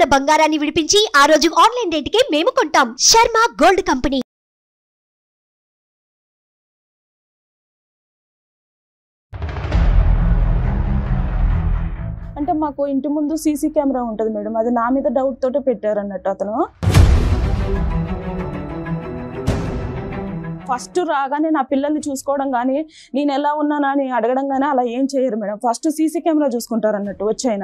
ఉన్న బంగారాన్ని విడిపించి ఆ రోజు ఆన్లైన్ రేటుకే మేము కొంటాం శర్మ గోల్డ్ కంపెనీ అంటే మాకు ఇంటి ముందు సీసీ కెమెరా ఉంటుంది మేడం అది నా మీద డౌట్ తోటే పెట్టారు అన్నట్టు అతను ఫస్ట్ రాగానే నా పిల్లల్ని చూసుకోవడం కానీ నేను ఎలా ఉన్నానా అని అడగడం కానీ అలా ఏం చేయరు మేడం ఫస్ట్ సీసీ కెమెరా చూసుకుంటారు అన్నట్టు వచ్చైనా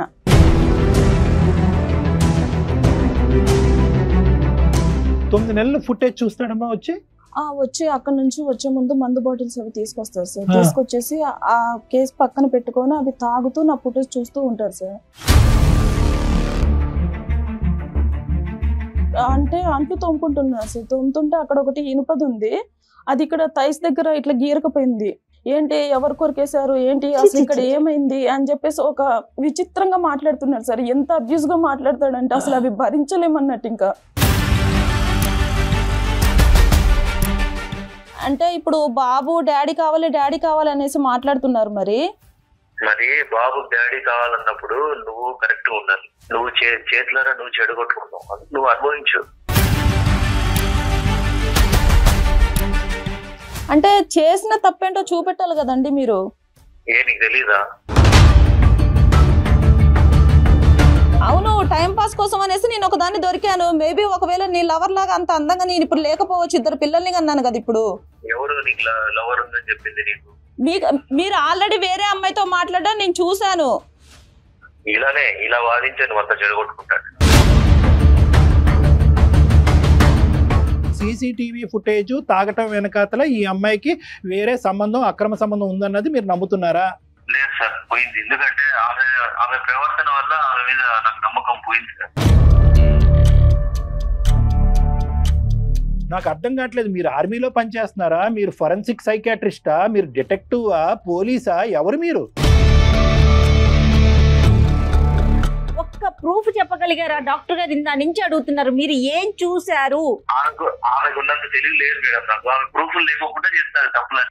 తొమ్మిది నెలలు ఫుటేజ్ చూస్తాడమ్మా వచ్చి ఆ వచ్చి అక్కడ నుంచి వచ్చే ముందు మందు బాటిల్స్ అవి తీసుకొస్తారు సార్ ఆ. తీసుకొచ్చేసి ఆ- ఆ కేసు పక్కన పెట్టుకొని అవి తాగుతూ నా ఫుటేజ్ చూస్తూ ఉంటారు సార్ అంటే అంట్లు తోముకుంటున్నారు సార్ తోముతుంటే అక్కడ ఒకటి ఇనుపది ఉంది అది ఇక్కడ థైస్ దగ్గర ఇట్లా గీరకపోయింది ఏంటి ఎవరు కొరికేశారు ఏంటి అసలు ఇక్కడ ఏమైంది అని చెప్పేసి ఒక విచిత్రంగా మాట్లాడుతున్నారు సార్ ఎంత అబ్యూస్ గా మాట్లాడతాడంటే అసలు అవి భరించలేమన్నట్టు ఇంకా అంటే ఇప్పుడు బాబు డాడీ కావాలి డాడీ కావాలి అనేసి మాట్లాడుతున్నారు మరి మరి బాబు డాడీ కావాలన్నప్పుడు నువ్వు కరెక్ట్ ఉండాలి నువ్వు చే చేతులారా నువ్వు చెడగొట్టుకున్నావు అది నువ్వు అనుభవించు అంటే చేసిన తప్పేంటో చూపెట్టాలి కదండి మీరు ఏ నీకు తెలీదా అవును టైం పాస్ కోసం అనేసి నేను ఒకదాన్ని దొరికాను మేబీ ఒకవేళ నీ లవర్ లాగా అంత అందంగా నేను ఇప్పుడు లేకపోవచ్చు ఇద్దరు పిల్లల్ని కన్నాను కదా ఇప్పుడు ఎవరు నీకు లవర్ ఉందని చెప్పింది నీకు మీకు మీరు ఆల్రెడీ వేరే అమ్మాయితో మాట్లాడడం నేను చూశాను ఇలానే ఇలా వాదించే నువ్వు అంతా చెడగొట్టుకుంటాడు సీసీటీవీ ఫుటేజ్ తాగటం వెనకాతల ఈ అమ్మాయికి వేరే సంబంధం అక్రమ సంబంధం ఉందన్నది మీరు నమ్ముతున్నారా లేదు సార్ పోయింది ఎందుకంటే ఆమె ఆమె ప్రవర్తన వల్ల ఆమె మీద నాకు నమ్మకం పోయింది సార్ నాకు అర్థం కావట్లేదు మీరు ఆర్మీలో పనిచేస్తున్నారా మీరు ఫరెన్సిక్ సైకాట్రిస్టా మీరు డిటెక్టివా పోలీసా ఎవరు మీరు ఒక్క ప్రూఫ్ చెప్పగలిగారా డాక్టర్ గారు ఇందా నుంచి అడుగుతున్నారు మీరు ఏం చూశారు ఆమెకు ఆమెకు ఉన్నంత తెలివి లేదు మేడం నాకు ఆమె ప్రూఫ్లు లేకోకుండా చేస్తారు తప్పులని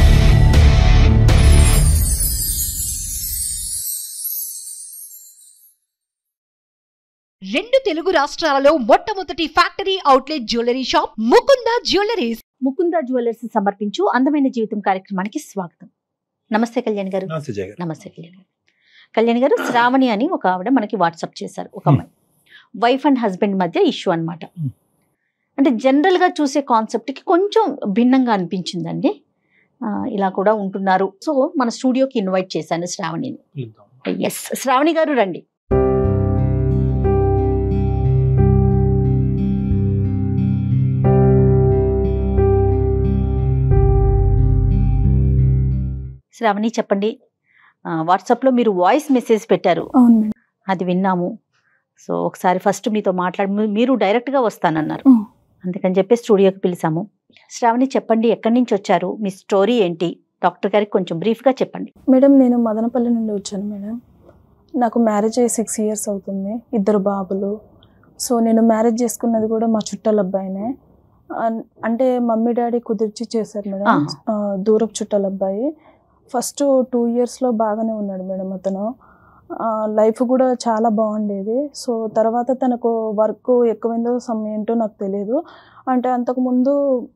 రెండు తెలుగు రాష్ట్రాలలో మొట్టమొదటి factory outlet jewellery shop Mukunda jewelleries Mukunda jewellers సమర్పించు అందమైన జీవితం కార్యక్రమానికి స్వాగతం నమస్తే కళ్యాణ్ గారు నా సుజయ్ గారు. నమస్తే కళ్యాణ్ గారు కళ్యాణ్ గారు శ్రావణి అని ఒక ఆవిడ మనకి వాట్సాప్ చేశారు ఒక అమ్మాయి వైఫ్ అండ్ హస్బెండ్ మధ్య ఇష్యూ అన్నమాట Hmm. అంటే జనరల్ గా చూసే కాన్సెప్ట్ కి కొంచెం భిన్నంగా అనిపించిందండి ఆ, ఇలా కూడా ఉంటున్నారు సో మన స్టూడియోకి ఇన్వైట్ చేశాను శ్రావణిని పిలుద్దాం. ఎస్ శ్రావణి గారు రండి శ్రావణి చెప్పండి ఆ, వాట్సాప్లో మీరు వాయిస్ మెసేజ్ పెట్టారు అవును మేడం అది విన్నాము సో ఒకసారి ఫస్ట్ మీతో మాట్లాడి మీ- మీరు డైరెక్ట్గా వస్తానన్నారు ఉం. అందుకని చెప్పి స్టూడియోకి పిలిచాము శ్రావణి చెప్పండి ఎక్కడి నుంచి వచ్చారు మీ స్టోరీ ఏంటి డాక్టర్ గారికి కొంచెం బ్రీఫ్గా చెప్పండి మేడం నేను మదనపల్లి నుండి వచ్చాను మేడం నాకు మ్యారేజ్ అయ్యి సిక్స్ ఇయర్స్ అవుతుంది ఇద్దరు బాబులు సో నేను మ్యారేజ్ చేసుకున్నది కూడా మా చుట్టాల అబ్బాయినే అన్- అంటే మమ్మీ డాడీ కుదిర్చి చేశారు మేడం ఆహా. ఆ, దూరపు చుట్టాల అబ్బాయి ఫస్ట్ టూ ఇయర్స్లో బాగానే ఉన్నాడు మేడం అతను లైఫ్ కూడా చాలా బాగుండేది సో తర్వాత తనకు వర్క్ ఎక్కువైందో సమయం ఏంటో నాకు తెలియదు అంటే అంతకుముందు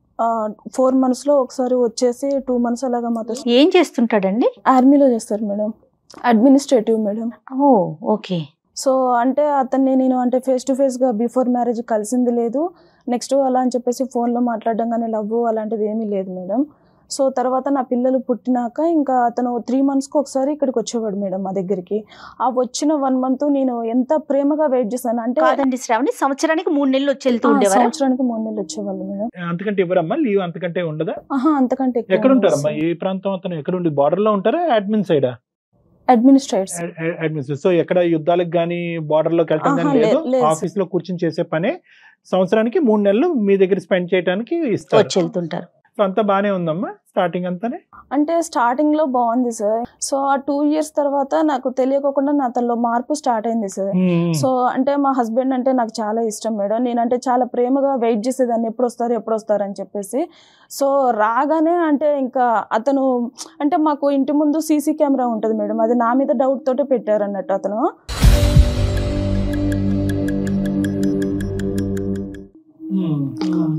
ఫోర్ మంత్స్లో ఒకసారి వచ్చేసి టూ మంత్స్ అలాగా మాతో ఏం చేస్తుంటాడండి ఆర్మీలో చేస్తారు madam administrative madam oh okay so అంటే అతన్ని నేను అంటే ఫేస్ టు ఫేస్గా బిఫోర్ మ్యారేజ్ కలిసింది లేదు నెక్స్ట్ అలా అని చెప్పేసి ఫోన్లో మాట్లాడడం కానీ లవ్ అలాంటిది ఏమీ లేదు మేడం సో తర్వాత నా పిల్లలు పుట్టినాక ఇంకా అతను త్రీ మంత్స్కి ఒకసారి ఇక్కడికి వచ్చేవాడు మేడం మా దగ్గరికి ఆ వచ్చిన వన్ మంత్ నేను ఎంత ప్రేమగా వెయిట్ చేశాను అంటే కాదండి శ్రావణి సంవత్సరానికి మూడు నెలలు వచ్చి వెళ్తూ ఆ, ఉండేవారా సంవత్సరానికి మూడు నెలలు వచ్చేవాళ్ళు మేడం అంతకంటే ఇవ్వరమ్మా లీవ్ అంతకంటే ఉండదా ఆహా అంతకంటే ఎక్కువ ఎక్కడ ఉంటారమ్మా ఏ ప్రాంతం అతను ఎక్కడ ఉండి బార్డర్ లో ఉంటారా అడ్మిన్ సైడా అడ్మినిస్ట్రేట్స్ అడ్మిన్ సో ఎక్కడ యుద్ధాలకు కానీ బార్డర్ లోకి వెళ్ళటం కానీ ఆహా, లే- లేదు లేదు సార్. ఆఫీస్ లో కూర్చొని చేసే పనే సంవత్సరానికి మూడు నెలలు మీ దగ్గర స్పెండ్ చేయడానికి ఇస్తారు వచ్చి వెళ్తుంటారు సో అంతా బానే ఉందమ్మా స్టార్టింగ్ అంతానే అంటే స్టార్టింగ్ లో బాగుంది సార్ సో ఆ టూ ఇయర్స్ తర్వాత నాకు తెలియకోకుండా నా తనలో మార్పు స్టార్ట్ అయింది సార్ సో అంటే మా హస్బెండ్ అంటే నాకు చాలా ఇష్టం మేడం నేనంటే చాలా ప్రేమగా వెయిట్ చేసేదాన్ని ఎప్పుడు వస్తారు ఎప్పుడు వస్తారు అని చెప్పేసి సో రాగానే అంటే ఇంకా అతను అంటే మాకు ఇంటి ముందు సీసీ కెమెరా ఉంటుంది మేడం అది నా మీద డౌట్ తోటే పెట్టారు అన్నట్టు అతను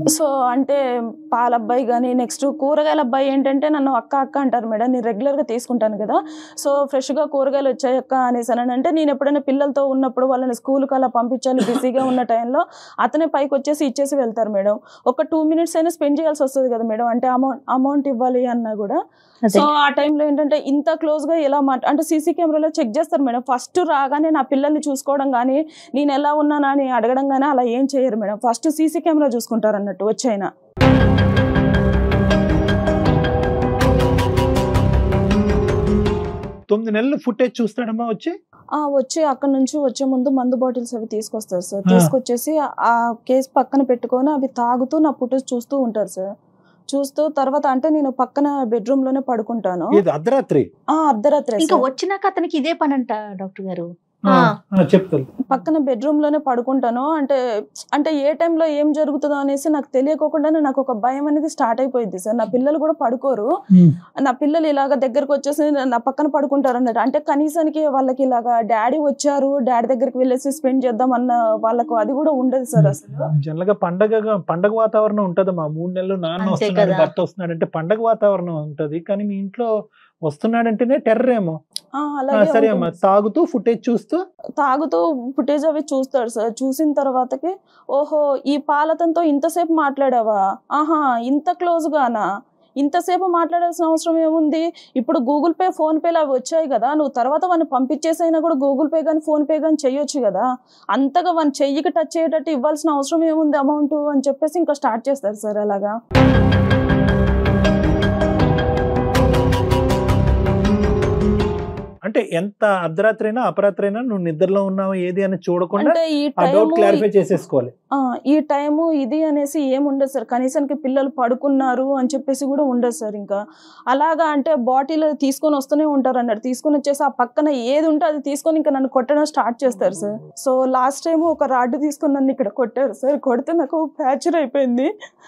సో అంటే పాల అబ్బాయి కానీ నెక్స్ట్ కూరగాయల అబ్బాయి ఏంటంటే నన్ను అక్క అక్క అంటారు మేడం నేను రెగ్యులర్గా తీసుకుంటాను కదా సో ఫ్రెష్గా కూరగాయలు వచ్చాయి అక్క అనేసి అని అంటే నేను ఎప్పుడైనా పిల్లలతో ఉన్నప్పుడు వాళ్ళని స్కూల్కి అలా పంపించాలి బిజీగా ఉన్న టైంలో అతనే పైకి వచ్చేసి ఇచ్చేసి వెళ్తారు మేడం ఒక టూ మినిట్స్ అయినా స్పెండ్ చేయాల్సి వస్తుంది కదా మేడం అంటే అమౌంట్ అమౌంట్ ఇవ్వాలి అన్నా కూడా అదే. సో ఆ టైంలో ఏంటంటే ఇంత క్లోజ్గా ఎలా మాట అంటే సీసీ కెమెరాలో చెక్ చేస్తారు మేడం ఫస్ట్ రాగానే నా పిల్లల్ని చూసుకోవడం కానీ నేను ఎలా ఉన్నానా అని అడగడం కానీ అలా ఏం చేయరు మేడం ఫస్ట్ సీసీ కెమెరా చూసుకుంటారు అన్నట్టు వచ్చైనా తొమ్మిది నెలలు ఫుటేజ్ చూస్తాడమ్మా వచ్చి ఆ వచ్చి అక్కడ నుంచి వచ్చే ముందు మందు బాటిల్స్ అవి తీసుకొస్తారు సార్ ఆ. తీసుకొచ్చేసి ఆ కేసు పక్కన పెట్టుకొని అవి తాగుతూ నా ఫుటేజ్ చూస్తూ ఉంటారు సార్ చూస్తూ తర్వాత అంటే నేను పక్కన బెడ్రూమ్ లోనే పడుకుంటాను ఇది అర్ధరాత్రి ఆ అర్ధరాత్రి ఇంకా సార్. వచ్చినాక అతనికి ఇదే పని అంట డాక్టర్ గారు ఆ, ఆ, చెప్తాను పక్కన బెడ్రూమ్ లోనే పడుకుంటాను అంటే అంటే ఏ టైంలో ఏం జరుగుతుందో అనేసి నాకు తెలియకోకుండానే నాకు ఒక భయం అనేది స్టార్ట్ అయిపోయింది సార్ నా పిల్లలు కూడా పడుకోరు నా పిల్లలు ఇలాగ దగ్గరకు వచ్చేసి నా పక్కన పడుకుంటారు అన్నట్టు అంటే కనీసానికి వాళ్ళకి ఇలాగా డాడీ వచ్చారు డాడీ దగ్గరికి వెళ్ళేసి స్పెండ్ చేద్దాం అన్న వాళ్ళకు అది కూడా ఉండదు సార్ అసలు జనరల్ గా పండగ పండగ వాతావరణం ఉంటదమ్మా మూడు నెలలు నాన్న అంతే వస్తున్నాడు కదా. భర్త వస్తున్నాడు అంటే పండగ వాతావరణం ఉంటది కానీ మీ ఇంట్లో వస్తున్నాడంటేనే టెర్రర్ ఏమో ఆ, ఆ, అలాగే సరే ఉంటుంది. అమ్మా తాగుతూ ఫుటేజ్ చూస్తూ తాగుతూ ఫుటేజ్ అవి చూస్తాడు సార్ చూసిన తర్వాతకి ఓహో ఈ పాలతంతో ఇంతసేపు మాట్లాడావా ఆహా ఇంత క్లోజ్ గానా ఇంతసేపు మాట్లాడాల్సిన అవసరం ఏముంది ఇప్పుడు గూగుల్ పే ఫోన్ పేలు అవి వచ్చాయి కదా నువ్వు తర్వాత వాడిని పంపించేసైనా కూడా గూగుల్ పే కానీ ఫోన్ పే కానీ చెయ్యొచ్చు కదా అంతగా వాని చెయ్యికి టచ్ అయ్యేటట్టు ఇవ్వాల్సిన అవసరం ఏముంది అమౌంట్ అని చెప్పేసి ఇంకా స్టార్ట్ చేస్తారు సార్ అలాగా అంటే ఎంత అర్ధరాత్రి అయినా అపరాత్రి అయినా నువ్వు నిద్రలో ఉన్నావు ఏది అని చూడకుండా అంటే ఈ ఆ డౌట్ టైము క్లారిఫై చేసేసుకోవాలి ఆ, ఈ టైము ఇది అనేసి ఏం ఉండదు సార్ కనీసానికి పిల్లలు పడుకున్నారు అని చెప్పేసి కూడా ఉండదు సార్ ఇంకా అలాగా అంటే బాటిల్ తీసుకొని వస్తూనే ఉంటారు అన్నట్టు తీసుకొని వచ్చేసి ఆ పక్కన ఏది ఉంటే అది తీసుకొని ఇంకా నన్ను కొట్టడం స్టార్ట్ చేస్తారు సార్ సో లాస్ట్ టైం ఒక రాడ్ తీసుకొని నన్ను ఇక్కడ కొట్టారు సార్ కొడితే నాకు ఫ్రాక్చర్ అయిపోయింది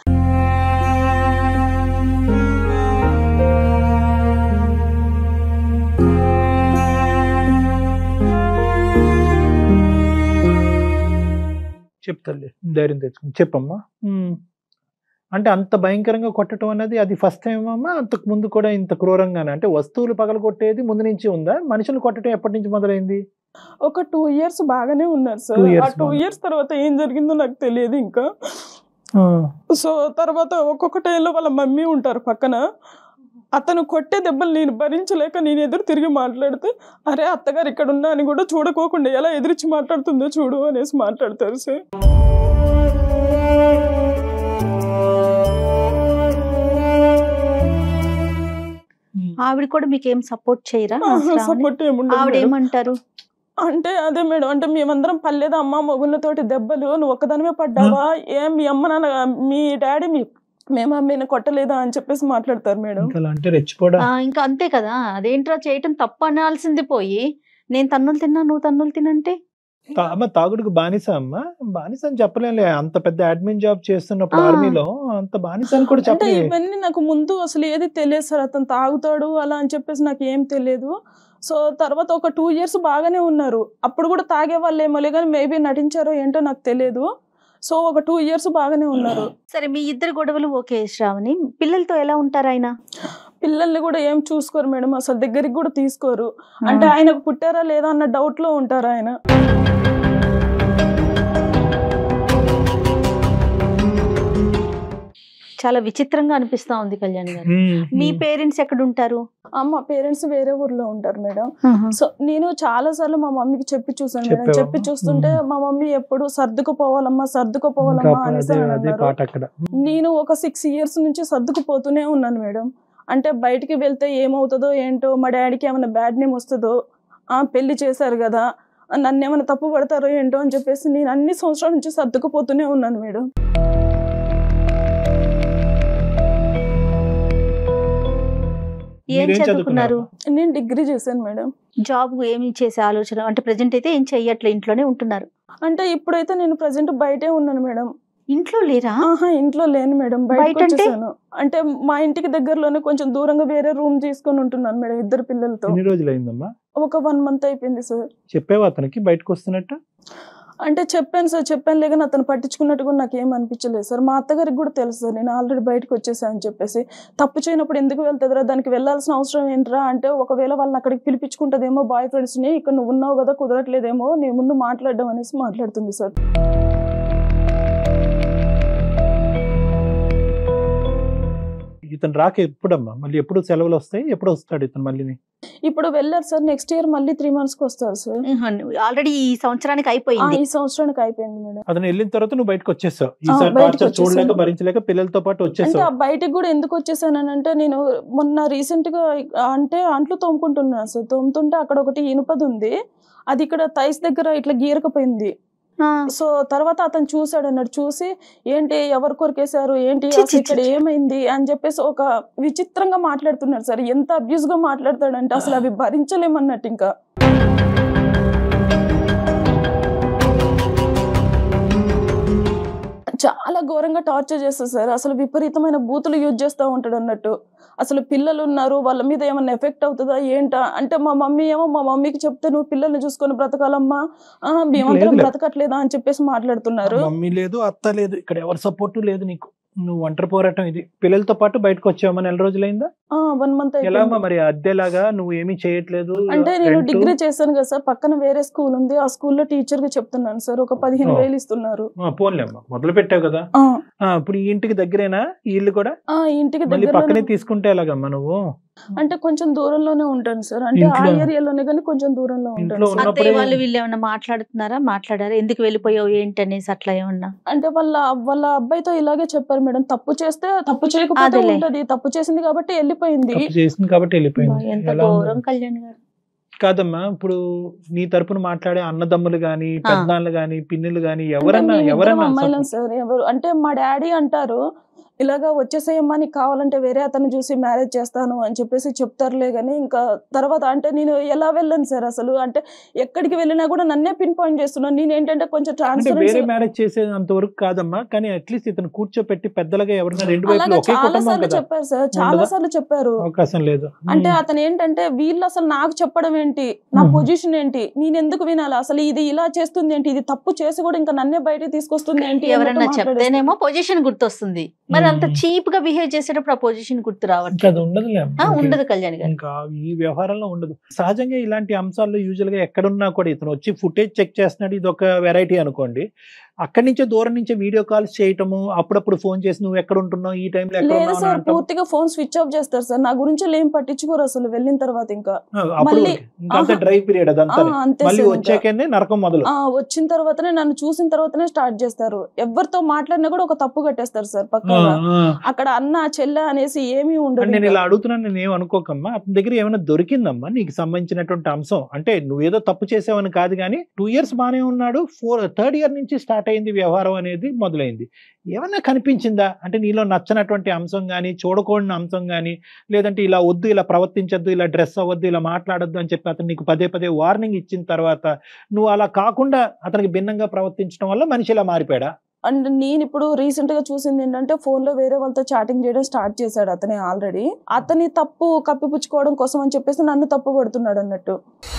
చెప్తాలే ధైర్యం తెచ్చుకుని చెప్పమ్మా ఉమ్. అంటే అంత భయంకరంగా కొట్టడం అనేది అది ఫస్ట్ టైం అమ్మా అంతకు ముందు కూడా ఇంత క్రూరంగానే అంటే వస్తువులు పగల కొట్టేది ముందు నుంచి ఉందా మనుషులు కొట్టడం ఎప్పటి నుంచి మొదలైంది ఒక టూ ఇయర్స్ బాగానే ఉన్నారు సార్ Two years ఆ టూ బాగా. ఇయర్స్ తర్వాత ఏం జరిగిందో నాకు తెలియదు ఇంకా సో తర్వాత ఒక్కొక్క టైంలో వాళ్ళ మమ్మీ ఉంటారు పక్కన అతను కొట్టే దెబ్బలు నేను భరించలేక నేను ఎదురు తిరిగి మాట్లాడితే అరే అత్తగారు ఇక్కడ ఉన్నా అని కూడా చూడకోకుండా ఎలా ఎదిరించి మాట్లాడుతుందో చూడు అనేసి మాట్లాడతారు సార్ ఆవిడ కూడా మీకు ఏం సపోర్ట్ చేయరా శ్రావణి? సపోర్ట్ ఏముండదు ఆవిడ మేడం. ఏమంటారు అంటే అదే మేడం అంటే మేమందరం పర్లేదు అమ్మ మొగుళ్ళతోటి దెబ్బలు నువ్వు ఒక్కదానివే పడ్డావా ఏం మీ అమ్మ నాన్న మీ డాడీ మీ మేము అమ్మని కొట్టలేదా అని చెప్పేసి మాట్లాడతారు మేడం ఇంకా అలా అంటే రెచ్చిపోవడం ఆ, ఇంకా అంతే కదా అదేంట్రా చేయటం తప్పు అనాల్సింది పోయి నేను తన్నులు తిన్నా నువ్వు తన్నులు తినంటే తా- అమ్మ తాగుడుకు బానిస అమ్మ బానిస అని చెప్పలేంలే అంత పెద్ద అడ్మిన్ జాబ్ చేస్తున్నప్పుడు ఆ. ఆర్మీలో అంత బానిస అని కూడా అంటే చెప్పలే ఇవన్నీ నాకు ముందు అసలు ఏది తెలియదు సార్ అతను తాగుతాడు అలా అని చెప్పేసి నాకు ఏం తెలియదు సో తర్వాత ఒక టూ ఇయర్స్ బాగానే ఉన్నారు అప్పుడు కూడా తాగే వాళ్ళు ఏమోలే కానీ మేబీ నటించారో ఏంటో నాకు తెలియదు సో ఒక టూ ఇయర్స్ బాగానే ఉన్నారు సరే మీ ఇద్దరు గొడవలు ఓకే శ్రావణి పిల్లలతో ఎలా ఉంటారు ఆయన పిల్లల్ని కూడా ఏం చూసుకోరు మేడం అసలు దగ్గరికి కూడా తీసుకోరు అంటే ఆయనకు పుట్టారా లేదా అన్న డౌట్ లో ఉంటారు ఆయన చాలా విచిత్రంగా అనిపిస్తా ఉంది కళ్యాణ్ గారు ఉమ్, మీ ఉమ్. పేరెంట్స్ ఎక్కడ ఉంటారు అమ్మ పేరెంట్స్ వేరే ఊర్లో ఉంటారు మేడం సో నేను చాలా సార్లు మా మమ్మీకి చెప్పి చూసాను మేడం చెప్పావా? చెప్పి చూస్తుంటే మ్మ్. మా మమ్మీ ఎప్పుడు సర్దుకుపోవాలమ్మా ఇంకా సర్దుకుపోవాలమ్మా అనేసి అదే అని అదే అన్నారు పాట అక్కడ నేను ఒక సిక్స్ ఇయర్స్ నుంచి సర్దుకుపోతూనే ఉన్నాను మేడం అంటే బయటికి వెళ్తే ఏమవుతుందో ఏంటో మా డాడీకి ఏమైనా బ్యాడ్ నేమ్ వస్తుందో ఆ పెళ్లి చేశారు కదా నన్ను ఏమైనా తప్పు పడతారో ఏంటో అని చెప్పేసి నేను అన్ని సంవత్సరాల నుంచి సర్దుకుపోతూనే ఉన్నాను మేడం ఏం మీరేం చదువుకున్నారు నేను డిగ్రీ చేశాను మేడం జాబ్ ఏమి చేసే ఆలోచన అంటే ప్రజెంట్ అయితే ఏం చెయ్యట్లే ఇంట్లోనే ఉంటున్నారు అంటే ఇప్పుడైతే నేను ప్రజెంట్ బయటే ఉన్నాను మేడం ఇంట్లో లేరా ఆహా ఇంట్లో లేను మేడం బయటకు బయట అంటే? వచ్చేసాను అంటే మా ఇంటికి దగ్గరలోనే కొంచెం దూరంగా వేరే రూమ్ తీసుకొని ఉంటున్నాను మేడం ఇద్దరు పిల్లలతో ఎన్ని రోజులు అయిందమ్మా ఒక వన్ మంత్ అయిపోయింది సార్ చెప్పావా అతనికి బయటకు వస్తున్నట్టు అంటే చెప్పాను సార్ చెప్పాను లేక అతను పట్టించుకున్నట్టు కూడా నాకు ఏం అనిపించలేదు సార్ మా అత్తగారికి కూడా తెలుసు సార్ నేను ఆల్రెడీ బయటకు వచ్చేసాను అని చెప్పేసి తప్పు చేయనప్పుడు ఎందుకు వెళ్తుందిరా దానికి వెళ్ళాల్సిన అవసరం ఏంట్రా అంటే ఒకవేళ వాళ్ళని అక్కడికి పిలిపించుకుంటుందేమో బాయ్ ఫ్రెండ్స్ని ఇక్కడ నువ్వు ఉన్నావు కదా కుదరట్లేదేమో నీ ముందు మాట్లాడడం అనేసి మాట్లాడుతుంది సార్ ఇతను రాక ఎప్పుడమ్మా మళ్ళీ ఎప్పుడు సెలవులు వస్తాయి ఎప్పుడు వస్తాడు ఇతను మళ్ళీ ఇప్పుడు వెళ్ళారు సార్ నెక్స్ట్ ఇయర్ మళ్ళీ త్రీ మంత్స్కి వస్తారు సార్ ఆల్రెడీ ఈ సంవత్సరానికి ఆ, అయిపోయింది ఈ సంవత్సరానికి అయిపోయింది మేడం అతను వెళ్ళిన తర్వాత నువ్వు బయటకు వచ్చేసావు ఈసారి బయటకు టార్చర్ చూడలేక వచ్చేసాను. భరించలేక పిల్లలతో పాటు అంటే వచ్చేసావు ఆ బయటికి కూడా ఎందుకు వచ్చేసానంటే నేను మొన్న రీసెంట్ గా అంటే అంట్లు తోముకుంటున్నాను సార్ తోముతుంటే అక్కడ ఒకటి ఇనుపది ఉంది అది ఇక్కడ థైస్ దగ్గర ఇట్లా గీరకపోయింది ఆ, సో తర్వాత అతను చూసాడు అన్నాడు చూసి ఏంటి ఎవరు కొరికేశారు ఏంటి చి, అసలు చి, ఇక్కడ చి. ఏమైంది అని చెప్పేసి ఒక విచిత్రంగా మాట్లాడుతున్నాడు సార్ ఎంత అబ్యూస్ గా మాట్లాడతాడంటే అసలు అవి భరించలేమన్నట్టు ఇంకా చాలా ఘోరంగా టార్చర్ చేస్తారు సార్ అసలు విపరీతమైన బూతులు యూజ్ చేస్తూ ఉంటాడు అన్నట్టు అసలు పిల్లలు ఉన్నారు వాళ్ళ మీద ఏమన్నా ఎఫెక్ట్ అవుతుందా ఏంటా అంటే మా మమ్మీ ఏమో మా మమ్మీకి చెప్తే నువ్వు పిల్లల్ని చూసుకొని బ్రతకాలమ్మా ఆ, మేమందరం లేదులే. బ్రతకట్లేదా అని చెప్పేసి మాట్లాడుతున్నారు మమ్మీ లేదు అత్త లేదు ఇక్కడ ఎవరి సపోర్ట్ లేదు నీకు నువ్వు ఒంటరి పోరాటం ఇది పిల్లలతో పాటు బయటకు వచ్చావమ్మా నెల రోజులైందా వన్ మంత్ ఎలా అమ్మా మరి అద్దెలాగా నువ్వు ఏమీ చేయట్లేదు అంటే నేను rent? డిగ్రీ చేశాను కదా సార్ పక్కన వేరే స్కూల్ ఉంది ఆ స్కూల్లో టీచర్ గా చెప్తున్నాను సార్ ఒక పదిహేను ఓ. వేలు ఇస్తున్నారు ఆ, పోన్లే అమ్మా మొదలు పెట్టావు కదా ఆ, ఆ, ఇప్పుడు ఈ ఇంటికి దగ్గరేనా ఈ ఇల్లు కూడా ఆ ఇంటికి మళ్ళీ పక్కనే దగ్గర తీసుకుంటే ఎలాగమ్మా నువ్వు అంటే కొంచెం దూరంలోనే ఉంటాను సార్ అంటే ఆ ఇంట్లో- ఏరియాలోనే కానీ కొంచెం దూరంలో ఇంట్లో ఉంటాను సార్. ఉన్నప్పుడే- అత్తయ్య వాళ్ళు వీళ్ళు ఏమన్నా మాట్లాడుతున్నారా మాట్లాడారా ఎందుకు వెళ్ళిపోయావు ఏంటి అనేసి అట్లా ఏమన్నా అంటే వాళ్ళ వాళ్ళ అబ్బాయితో ఇలాగే చెప్పారు మేడం తప్పు చేస్తే తప్పు చేయకపోతే అదేలే. ఉంటది తప్పు చేసింది కాబట్టి వెళ్ళిపోయింది తప్పు చేసింది కాబట్టి వెళ్ళిపోయింది ఎంత ఎలా ఉంది? ఘోరం కళ్యాణ్ గారు కాదమ్మా ఇప్పుడు నీ తరపున మాట్లాడే అన్నదమ్ములు గాని ఆ. పెద్దనాళ్ళు గాని పిన్నులు గాని అంటే ఎవరన్నా మేమిద్దరం ఎవరన్నా అమ్మాయిలం support- సార్ ఎవరు అంటే మా డాడీ అంటారు ఇలాగా వచ్చేసేయమ్మా నీకు కావాలంటే వేరే అతను చూసి మ్యారేజ్ చేస్తాను అని చెప్పేసి చెప్తారులే కానీ ఇంకా తర్వాత అంటే నేను ఎలా వెళ్ళను సార్ అసలు అంటే ఎక్కడికి వెళ్ళినా కూడా నన్నే పిన్ పాయింట్ చేస్తున్నాను నేను ఏంటంటే కొంచెం అంటే వేరే ట్రాన్స్ఫరెన్స్ మ్యారేజ్ చేసేది అంతవరకు కాదమ్మా కానీ అట్లీస్ట్ ఇతను కూర్చోపెట్టి పెద్దలుగా ఎవరైనా రెండు వైపులు అలాగా ఒకే చాలా కుటుంబం సార్లు కదా చెప్పారు సార్ చాలా ఉండదా? సార్లు చెప్పారు అవకాశం లేదు అంటే ఉమ్. అతను ఏంటంటే వీళ్ళు అసలు నాకు చెప్పడం ఏంటి నా మ్మ్. పొజిషన్ ఏంటి నేను ఎందుకు వినాలి అసలు ఇది ఇలా చేస్తుంది ఏంటి ఇది తప్పు చేసి కూడా ఇంకా నన్నే బయటకు తీసుకొస్తుంది ఏంటి ఎవరన్నా అన్నట్టు చెప్తేనేమో పొజిషన్ గుర్తొస్తుంది మరి అంత మ్మ్. చీప్ గా బిహేవ్ చేసేటప్పుడు ఆ పొజిషన్ గుర్తు ఇంకా రావట్లేదు అది ఉండదులే ఆ, మనకి. ఉండదు కళ్యాణ్ గారు ఇంకా ఈ వ్యవహారంలో ఉండదు సహజంగా ఇలాంటి అంశాల్లో యూజువల్ గా ఎక్కడున్నా కూడా ఇతను వచ్చి ఫుటేజ్ చెక్ చేస్తున్నాడు ఇది ఒక వెరైటీ అనుకోండి అక్కడి నుంచే దూరం నుంచే వీడియో కాల్స్ చేయటము అప్పుడప్పుడు ఫోన్ చేసి నువ్వు ఎక్కడ ఉంటున్నావు ఈ టైంలో ఎక్కడ లేదు ఉన్నావు అని సార్ అంటాం. పూర్తిగా ఫోన్ స్విచ్ ఆఫ్ చేస్తారు సార్ నా గురించి ఏం పట్టించుకోరు అసలు వెళ్ళిన తర్వాత ఇంకా ఆ, అప్పుడు మళ్ళీ- ఇంకా అంతే ఆహా. డ్రై పీరియడ్ అదంతా ఆ, అంతే మళ్ళీ సార్ ఇంకా. వచ్చాకనే నరకం మొదలు ఆ, వచ్చిన తర్వాతనే నన్ను చూసిన తర్వాతనే స్టార్ట్ చేస్తారు ఎవరితో మాట్లాడినా కూడా ఒక తప్పు కట్టేస్తారు సార్ ఆ, పక్కగా ఆ. అక్కడ అన్న చెల్లె అనేసి ఏమీ ఉండదు అంటే నేను ఇంకా. ఇలా అడుగుతున్నాను నేను ఏం అనుకోకమ్మా అతని దగ్గర ఏమైనా దొరికిందమ్మా నీకు సంబంధించినటువంటి అంశం అంటే నువ్వేదో తప్పు చేసావని కాదు కానీ టూ ఇయర్స్ బానే ఉన్నాడు ఫోర్ థర్డ్ ఇయర్ నుంచి స్టార్ట్ అయింది వ్యవహారం అనేది మొదలైంది ఏమన్నా కనిపించిందా అంటే నీలో నచ్చనటువంటి అంశం కానీ చూడకూడని అంశం కానీ లేదంటే ఇలా వద్దు ఇలా ప్రవర్తించొద్దు ఇలా డ్రెస్ అవ్వద్దు ఇలా మాట్లాడొద్దు అని చెప్పి అతను నీకు పదే పదే వార్నింగ్ ఇచ్చిన తర్వాత నువ్వు అలా కాకుండా అతనికి భిన్నంగా ప్రవర్తించడం వల్ల మనిషి ఇలా మారిపోయాడా అండ్ నేను ఇప్పుడు రీసెంట్ గా చూసింది ఏంటంటే ఫోన్ లో వేరే వాళ్ళతో చాటింగ్ చేయడం స్టార్ట్ చేశాడు అతనే ఆల్రెడీ అతని తప్పు కప్పిపుచ్చుకోవడం కోసం అని చెప్పేసి నన్ను తప్పు పడుతున్నాడు అన్నట్టు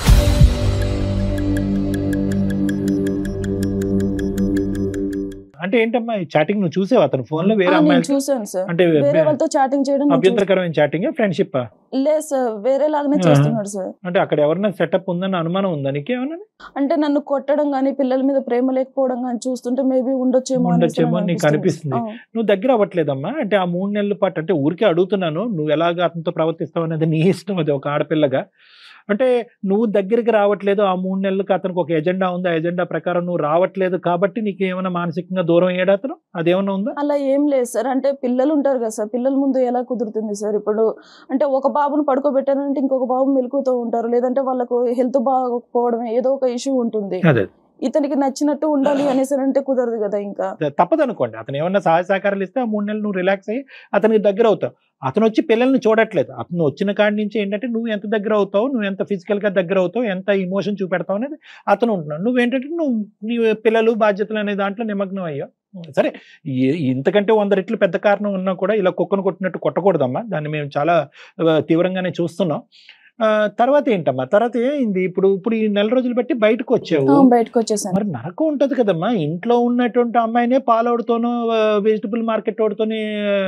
అంటే ఏంటమ్మా ఈ చాటింగ్ నువ్వు చూసావు అతను ఫోన్ లో వేరే ఆ, నేను అమ్మాయి చూసాను సార్ అంటే వేరే వాళ్ళతో చాటింగ్ చేయడం నేను చూసాను. అభ్యంతరకరమైన చాటింగ్ ఫ్రెండ్షిప్ లేదు సార్ వేరే లాగానే ఆ. చేస్తున్నాడు సార్ అంటే అక్కడ ఎవరైనా సెటప్ ఉందని అనుమానం ఉందా నీకేమన్నా అంటే నన్ను కొట్టడం గానీ పిల్లల మీద ప్రేమ లేకపోవడం గానీ చూస్తుంటే మేబీ ఉండొచ్చేమో అనేసి ఉండొచ్చేమో నాకు నీకు అనిపిస్తుంది. అనిపిస్తుంది. నువ్వు దగ్గర అవ్వట్లేదమ్మా అంటే ఆ మూడు నెలల పాటు అంటే ఊరికే అడుగుతున్నాను నువ్వు ఎలాగ అతనితో ప్రవర్తిస్తావు అనేది నీ ఇష్టం అది ఒక ఆడపిల్లగా అంటే నువ్వు దగ్గరికి రావట్లేదు ఆ మూడు నెలలకు అతనికి ఒక ఎజెండా ఉంది ఆ ఎజెండా ప్రకారం నువ్వు రావట్లేదు కాబట్టి నీకు ఏమైనా మానసికంగా దూరం అయ్యాడు అతను అదేమన్నా ఉందా అలా ఏం లేదు సార్ అంటే పిల్లలు ఉంటారు కదా సార్ పిల్లల ముందు ఎలా కుదురుతుంది సార్ ఇప్పుడు అంటే ఒక బాబును పడుకోబెట్టారంటే ఇంకొక బాబు మెలుకుతూ ఉంటారు లేదంటే వాళ్ళకు హెల్త్ బాగోకపోవడం ఏదో ఒక ఇష్యూ ఉంటుంది అదే ఇతనికి నచ్చినట్టు ఉండాలి అనేసి అంటే కుదరదు కదా ఇంకా తప్పదు అనుకోండి అతను ఏమన్నా సహాయ సహకారాలు ఇస్తే ఆ మూడు నెలలు నువ్వు రిలాక్స్ అయ్యి అతనికి దగ్గర అవుతావు అతను వచ్చి పిల్లల్ని చూడట్లేదు అతను వచ్చిన కాడి నుంచి ఏంటంటే నువ్వు ఎంత దగ్గర అవుతావు నువ్వు ఎంత physical గా దగ్గర అవుతావు ఎంత ఇమోషన్ చూపెడతావు అనేది అతను ఉంటున్నాడు నువ్వేంటంటే నువ్వు నీ పిల్లలు బాధ్యతలు అనే దాంట్లో నిమగ్నం అయ్యావు సరే ఈ- ఇంతకంటే వంద రెట్లు పెద్ద కారణం ఉన్నా కూడా ఇలా కుక్కను కొట్టినట్టు కొట్టకూడదమ్మా దాన్ని మేము చాలా ఆ, తీవ్రంగానే చూస్తున్నాం ఆ, తర్వాత ఏంటమ్మా తర్వాత ఏమైంది ఇప్పుడు ఇప్పుడు ఈ నెల రోజులు బట్టి బయటకు వచ్చావు ఆ, బయటకు వచ్చేసాను మరి నరకం ఉంటది కదమ్మా ఇంట్లో ఉన్నటువంటి అమ్మాయినే పాలవుడితోనూ వెజిటబుల్ మార్కెట్ వాడితోని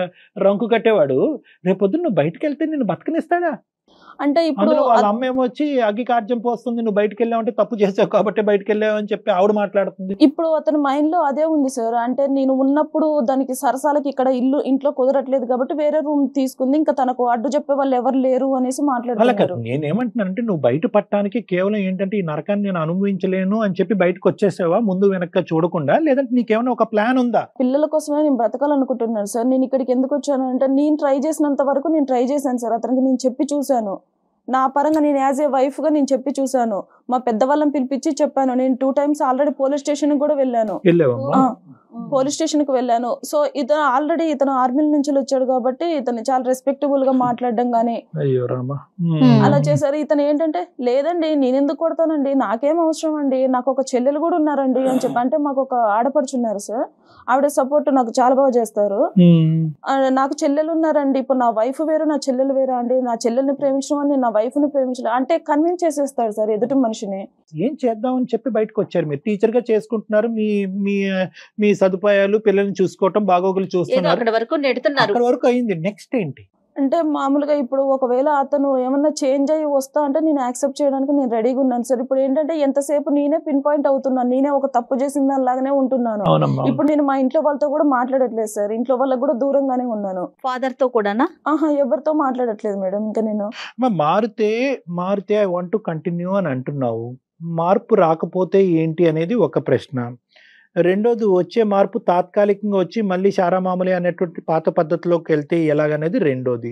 రంకు కట్టేవాడు రేపొద్దు నువ్వు బయటకు వెళ్తే నిన్ను బతకనిస్తాడా అంటే ఇప్పుడు అందులో వాళ్ళ అత్- అమ్మ ఏమో వచ్చి అగ్గి కార్జ్యం పోస్తుంది నువ్వు బయటకు వెళ్ళావంటే తప్పు చేసావు కాబట్టి బయటకు వెళ్ళావు అని చెప్పి ఆవిడ మాట్లాడుతుంది ఇప్పుడు అతని మైండ్ లో అదే ఉంది సార్ అంటే నేను ఉన్నప్పుడు దానికి సరసాలకి ఇక్కడ ఇల్లు ఇంట్లో కుదరట్లేదు కాబట్టి వేరే రూమ్ తీసుకుంది ఇంకా తనకు అడ్డు చెప్పే వాళ్ళు ఎవరు లేరు అనేసి అలా మాట్లాడుతున్నారు కాదు నేనేమంటున్నానంటే నువ్వు బయట పట్టడానికి కేవలం ఏంటంటే ఈ నరకాన్ని నేను అనుభవించలేను అని చెప్పి బయటకు వచ్చేసావా ముందు వెనక్కి చూడకుండా లేదంటే నీకేమైనా ఒక ప్లాన్ ఉందా పిల్లల కోసమే నేను బ్రతకాలనుకుంటున్నాను సార్ నేను ఇక్కడికి ఎందుకు వచ్చాను అంటే నేను ట్రై చేసినంత వరకు నేను ట్రై చేశాను సార్ అతనికి నేను చెప్పి చూశాను నా పరంగా నేను యాజ్ ఏ వైఫ్ గా నేను చెప్పి చూశాను మా పెద్దవాళ్ళని పిలిపించి చెప్పాను నేను two times already police station కూడా వెళ్ళాను వెళ్ళావమ్మా ఆ, పోలీస్ స్టేషన్ కి వెళ్ళాను సో ఇతను ఆల్రెడీ ఇతను ఆర్మీ నుంచి వచ్చాడు కాబట్టి ఇతను చాలా రెస్పెక్టబుల్ గా మాట్లాడడం గానీ అయ్యో రామా Hmm. అలా చేశారు ఇతను ఏంటంటే లేదండి నేను ఎందుకు కొడతానండి నాకేం అవసరం అండి నాకు ఒక చెల్లెలు కూడా ఉన్నారండి అని చెప్పి అంటే మాకు ఒక ఆడపడుచున్నారు సార్ ఆవిడ సపోర్ట్ నాకు చాలా బాగా చేస్తారు ఆ, నాకు చెల్లెలు ఉన్నారండి ఇప్పుడు నా వైఫ్ వేరు నా చెల్లెలు వేరు అండి నా చెల్లెల్ని ప్రేమించడం అని నా వైఫ్ ని ప్రేమించడం అంటే కన్విన్స్ చేసేస్తాడు సార్ ఎదుటి మనిషిని ఏం చేద్దామని చెప్పి బయటకు వచ్చారు మీరు టీచర్ గా చేసుకుంటున్నారు మీ మీ మీ సదుపాయాలు పిల్లల్ని చూసుకోవటం బాగోగులు ఏదో చూస్తున్నారు అక్కడ వరకు నెడుతున్నారు అక్కడ వరకు అయింది నెక్స్ట్ ఏంటి అంటే మామూలుగా ఇప్పుడు ఒకవేళ అతను ఏమన్నా చేంజ్ అయ్యి వస్తా అంటే నేను యాక్సెప్ట్ చేయడానికి నేను రెడీగా ఉన్నాను సార్ ఇప్పుడు ఏంటంటే ఎంతసేపు నేనే పిన్ పాయింట్ అవుతున్నాను నేనే ఒక తప్పు చేసిన దానిలాగానే ఉంటున్నాను అవునమ్మా ఇప్పుడు నేను మా ఇంట్లో వాళ్ళతో కూడా మాట్లాడట్లేదు సార్ ఇంట్లో వాళ్ళకి కూడా దూరంగానే ఉన్నాను ఫాదర్ తో కూడానా ఆహా ఎవరితో మాట్లాడట్లేదు మేడం ఇంకా నేను అమ్మా, మారితే మారితే ఐ వాంట్ టు కంటిన్యూ అని అంటున్నావు మార్పు రాకపోతే ఏంటి అనేది ఒక ప్రశ్న రెండోది వచ్చే మార్పు తాత్కాలికంగా వచ్చి మళ్ళీ శారామామూలి అనేటువంటి పాత పద్ధతిలోకి వెళ్తే ఎలాగనేది రెండోది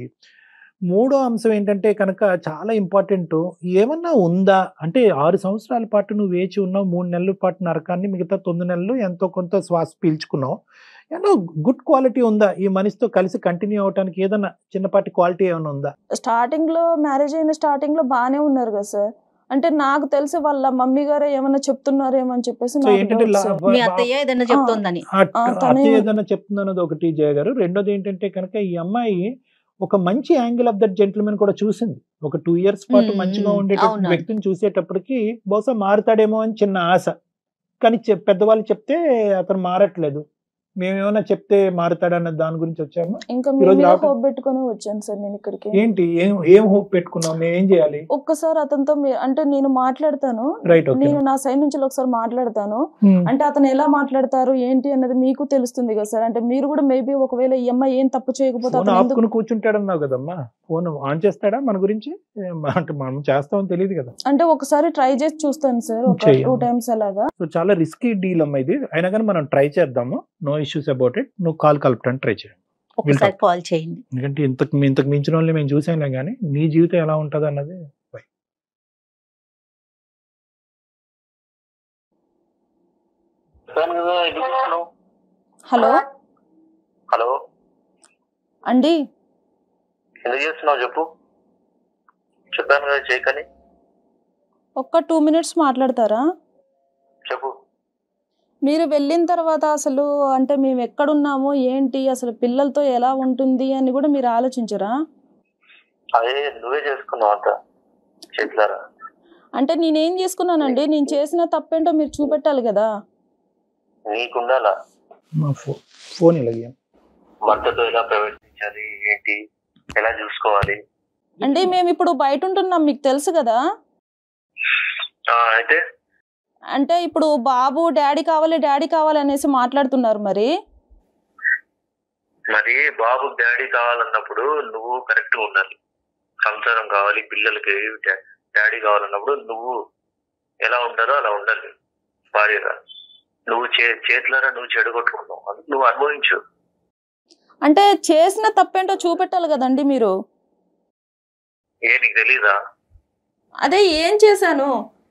మూడో అంశం ఏంటంటే కనుక చాలా ఇంపార్టెంట్ ఏమన్నా ఉందా అంటే ఆరు సంవత్సరాల పాటు నువ్వు వేచి ఉన్నావు మూడు నెలల పాటు నరకాన్ని మిగతా తొమ్మిది నెలలు ఎంతో కొంత శ్వాస పీల్చుకున్నావు ఏమన్నా గుడ్ క్వాలిటీ ఉందా ఈ మనిషితో కలిసి కంటిన్యూ అవడానికి ఏదన్నా చిన్నపాటి క్వాలిటీ ఏమైనా ఉందా స్టార్టింగ్ లో మ్యారేజ్ అయిన స్టార్టింగ్ లో బాగానే ఉన్నారు కదా సార్ అంటే నాకు తెలిసి వాళ్ళ మమ్మీ గారే ఏమన్నా చెప్తున్నారేమో అని చెప్పేసి సో నాకు ఏంటంటే doubt లా- సార్. మీ అత్తయ్య ఏదైనా చెప్తోందని ఆ- ఆ, తనే- అత్తయ్య ఏదైనా చెప్తుందన్నది ఒకటి జయ గారు రెండోది ఏంటంటే కనుక ఈ అమ్మాయి ఒక మంచి యాంగిల్ ఆఫ్ దట్ జెంటిల్మెన్ కూడా చూసింది ఒక టూ ఇయర్స్ పాటు మ్మ్, మంచిగా మ్మ్, ఉండేటటువంటి అవును. వ్యక్తిని చూసేటప్పటికి బహుశా మారుతాడేమో అని చిన్న ఆశ కానీ చె- పెద్దవాళ్ళు చెప్తే అతను మారట్లేదు మేమేమైనా చెప్తే మారుతాడన్న దాని గురించి వచ్చామా ఇంకా ఈ మీ రోజు మీద రావటం- హోప్ పెట్టుకొని వచ్చాను సార్ నేను ఇక్కడికి ఏంటి ఏం ఏం హోప్ పెట్టుకున్నాం మేము ఏం చేయాలి ఒక్కసారి అతనితో మీ- అంటే నేను మాట్లాడతాను రైట్ ఓకే నేను నా సైడ్ నుంచి ఒకసారి మాట్లాడతాను అంటే అతను ఎలా మాట్లాడతారు ఏంటి అన్నది మీకు తెలుస్తుంది కదా సార్ అంటే మీరు కూడా మేబీ ఒకవేళ ఈ అమ్మాయి ఏం తప్పు చేయకపోతే ఫోన్ అతను ఎందుకు ఆపుకుని కూర్చుంటాడన్నావు కదమ్మా ఫోన్ ఆన్ చేస్తాడా మన గురించి ఏం అంటే మనం చేస్తామని తెలియదు కదా అంటే ఒకసారి ట్రై చేసి చూస్తాను సార్ ఒక చెయ్యమ్మా. టూ టైమ్స్ అలాగా సో చాలా రిస్కీ డీల్ అమ్మా ఇది అయినా కానీ మనం ట్రై చేద్దాము నో ఇష్యూస్ అబౌట్ ఇట్ నువ్వు కాల్ కలపడానికి ట్రై చేయండి ఒకసారి కాల్ చేయండి ఎందుకంటే ఇంతకు ఇంతకు మించిన వాళ్ళని మేము చూసాంలే కానీ నీ జీవితం ఎలా ఉంటుంది అన్నది చెప్పాను కదా ఎందుకు చేస్తున్నావు హలో హలో అండి ఎందుకు చేస్తున్నావు చెప్పు చెప్పాను కదా చేయకని ఒక్క టూ మినిట్స్ మాట్లాడతారా చెప్పు మీరు వెళ్ళిన తర్వాత అసలు అంటే మేము ఎక్కడున్నాము ఏంటి అసలు పిల్లలతో ఎలా ఉంటుంది అని కూడా మీరు ఆలోచించరా అదే నువ్వే చేసుకున్నావు అంత చేతులారా అంటే నేనేం చేసుకున్నానండి నేను చేసిన తప్పేంటో మీరు చూపెట్టాలి కదా నీకుండాలా మా ఫో ఫోన్ ఇలాగే భర్తతో ఎలా ప్రవర్తించాలి ఏంటి ఎలా చూసుకోవాలి అంటే మేము ఇప్పుడు బయట ఉంటున్నాం మీకు తెలుసు కదా ఆ, అయితే అంటే ఇప్పుడు బాబు డాడీ కావాలి డాడీ కావాలి అనేసి మాట్లాడుతున్నారు మరి మరి బాబు డాడీ కావాలన్నప్పుడు నువ్వు కరెక్ట్ ఉండాలి సంసారం కావాలి పిల్లలకి డా- డాడీ కావాలన్నప్పుడు నువ్వు ఎలా ఉండాలో అలా ఉండాలి భార్యగా నువ్వు చే చేతులారా నువ్వు చెడగొట్టుకున్నావు అది నువ్వు అనుభవించు అంటే చేసిన తప్పేంటో చూపెట్టాలి కదండి మీరు ఏ నీకు తెలీదా అదే ఏం చేశాను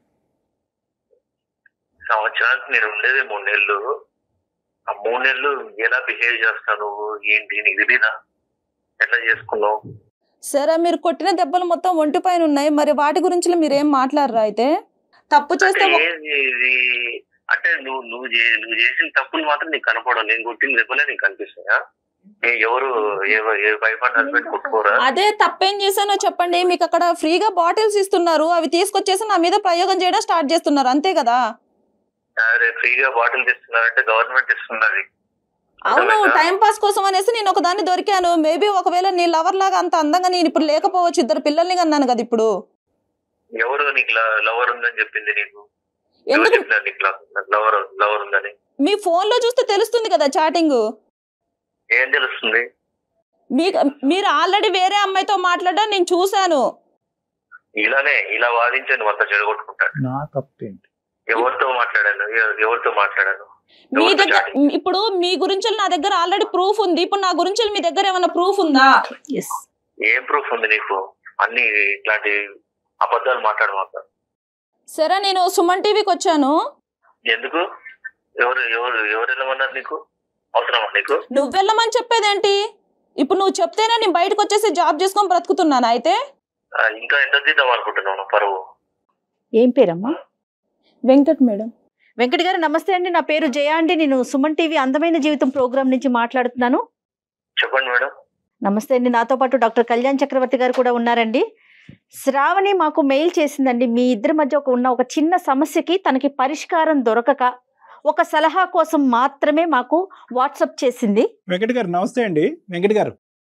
సంవత్సరానికి నేను ఉండేది మూడు నెలలు ఆ మూడు నెలలు ఎలా బిహేవ్ చేస్తావు నువ్వు ఏంటి నీకు తెలీదా ఎట్లా చేసుకున్నావు సరే మీరు కొట్టిన దెబ్బలు మొత్తం ఒంటి పైన ఉన్నాయి మరి వాటి గురించి మీరు ఏం మాట్లాడరా అయితే తప్పు చేస్తే అంటే ఒక- ఏంది ఇది అంటే నువ్వు నువ్వు చే- నువ్వు చేసిన తప్పులు మాత్రం నీకు కనపడవు నేను కొట్టిన దెబ్బలే నీకు కనిపిస్తాయా ఏ- ఎవరు ఏ- ఏ వైఫ్ అండ్ హస్బెండ్ కొట్టుకోరా అదే తప్పేం చేశానో చెప్పండి మీకు అక్కడ ఫ్రీగా బాటిల్స్ ఇస్తున్నారు అవి తీసుకొచ్చేసి నా మీద ప్రయోగం చేయడం స్టార్ట్ చేస్తున్నారు అంతే కదా అరే ఫ్రీగా బాటిల్ ఇస్తున్నారంటే గవర్నమెంట్ ఇస్తున్నది అవును అర్థమైందా? టైం పాస్ కోసం అనేసి నేను ఒకదాన్ని దొరికాను మేబీ ఒకవేళ నీ లవర్ లాగా అంత అందంగా నేను ఇప్పుడు లేకపోవచ్చు ఇద్దరు పిల్లల్ని కన్నాను కదా ఇప్పుడు ఎవరు నీకు లవర్ ఉందని చెప్పింది నీకు ఎవరు ఎందుకు చెప్పినారు నీకు లవర్ లవర్ ఉందని మీ ఫోన్ లో చూస్తే తెలుస్తుంది కదా చాటింగ్ ఏం తెలుస్తుంది మీకు మీరు ఆల్రెడీ వేరే అమ్మాయితో మాట్లాడడం నేను చూశాను ఇలానే ఇలా వాదించండి నువ్వు అంతా చెడగొట్టుకుంటాను నా తప్పేంటి ఎవరితో మాట్లాడాను ఎ- ఎవరితో మాట్లాడాను మీ ఎవరితో దగ్గర chatting? ఇప్పుడు మీ గురించి నా దగ్గర ఆల్రెడీ ప్రూఫ్ ఉంది ఇప్పుడు నా గురించి మీ దగ్గర ఏమైనా ప్రూఫ్ ఉందా ఎస్ ఏం ప్రూఫ్ ఉంది నీకు అన్ని ఇట్లాంటి అబద్ధాలు మాట్లాడమాక సరే నేను సుమన్ టీవీకి వచ్చాను ఎందుకు ఎవరు ఎవరు ఎవరు వెళ్ళమన్నారు నీకు అవసరమా నీకు నువ్వు వెళ్ళమని చెప్పేదేంటి ఇప్పుడు నువ్వు చెప్తేనే నేను బయటకు వచ్చేసి జాబ్ చేసుకొని బ్రతుకుతున్నాను అయితే ఆ, ఇంకా ఎంత తీద్దాం అనుకుంటున్నావు నువ్వు పరువు ఏం పేరమ్మా వెంకట్ మేడం వెంకట్ గారు నమస్తే అండి నా పేరు జయ అండి నేను సుమన్ టీవీ అందమైన జీవితం ప్రోగ్రామ్ నుంచి మాట్లాడుతున్నాను చెప్పండి మేడం నమస్తే అండి నాతో పాటు డాక్టర్ కళ్యాణ్ చక్రవర్తి గారు కూడా ఉన్నారండి శ్రావణి మాకు మెయిల్ చేసిందండి మీ ఇద్దరి మధ్య ఒక ఉన్న ఒక చిన్న సమస్యకి తనకి పరిష్కారం దొరకక ఒక సలహా కోసం మాత్రమే మాకు వాట్సప్ చేసింది వెంకట్ గారు నమస్తే అండి వెంకట్ గారు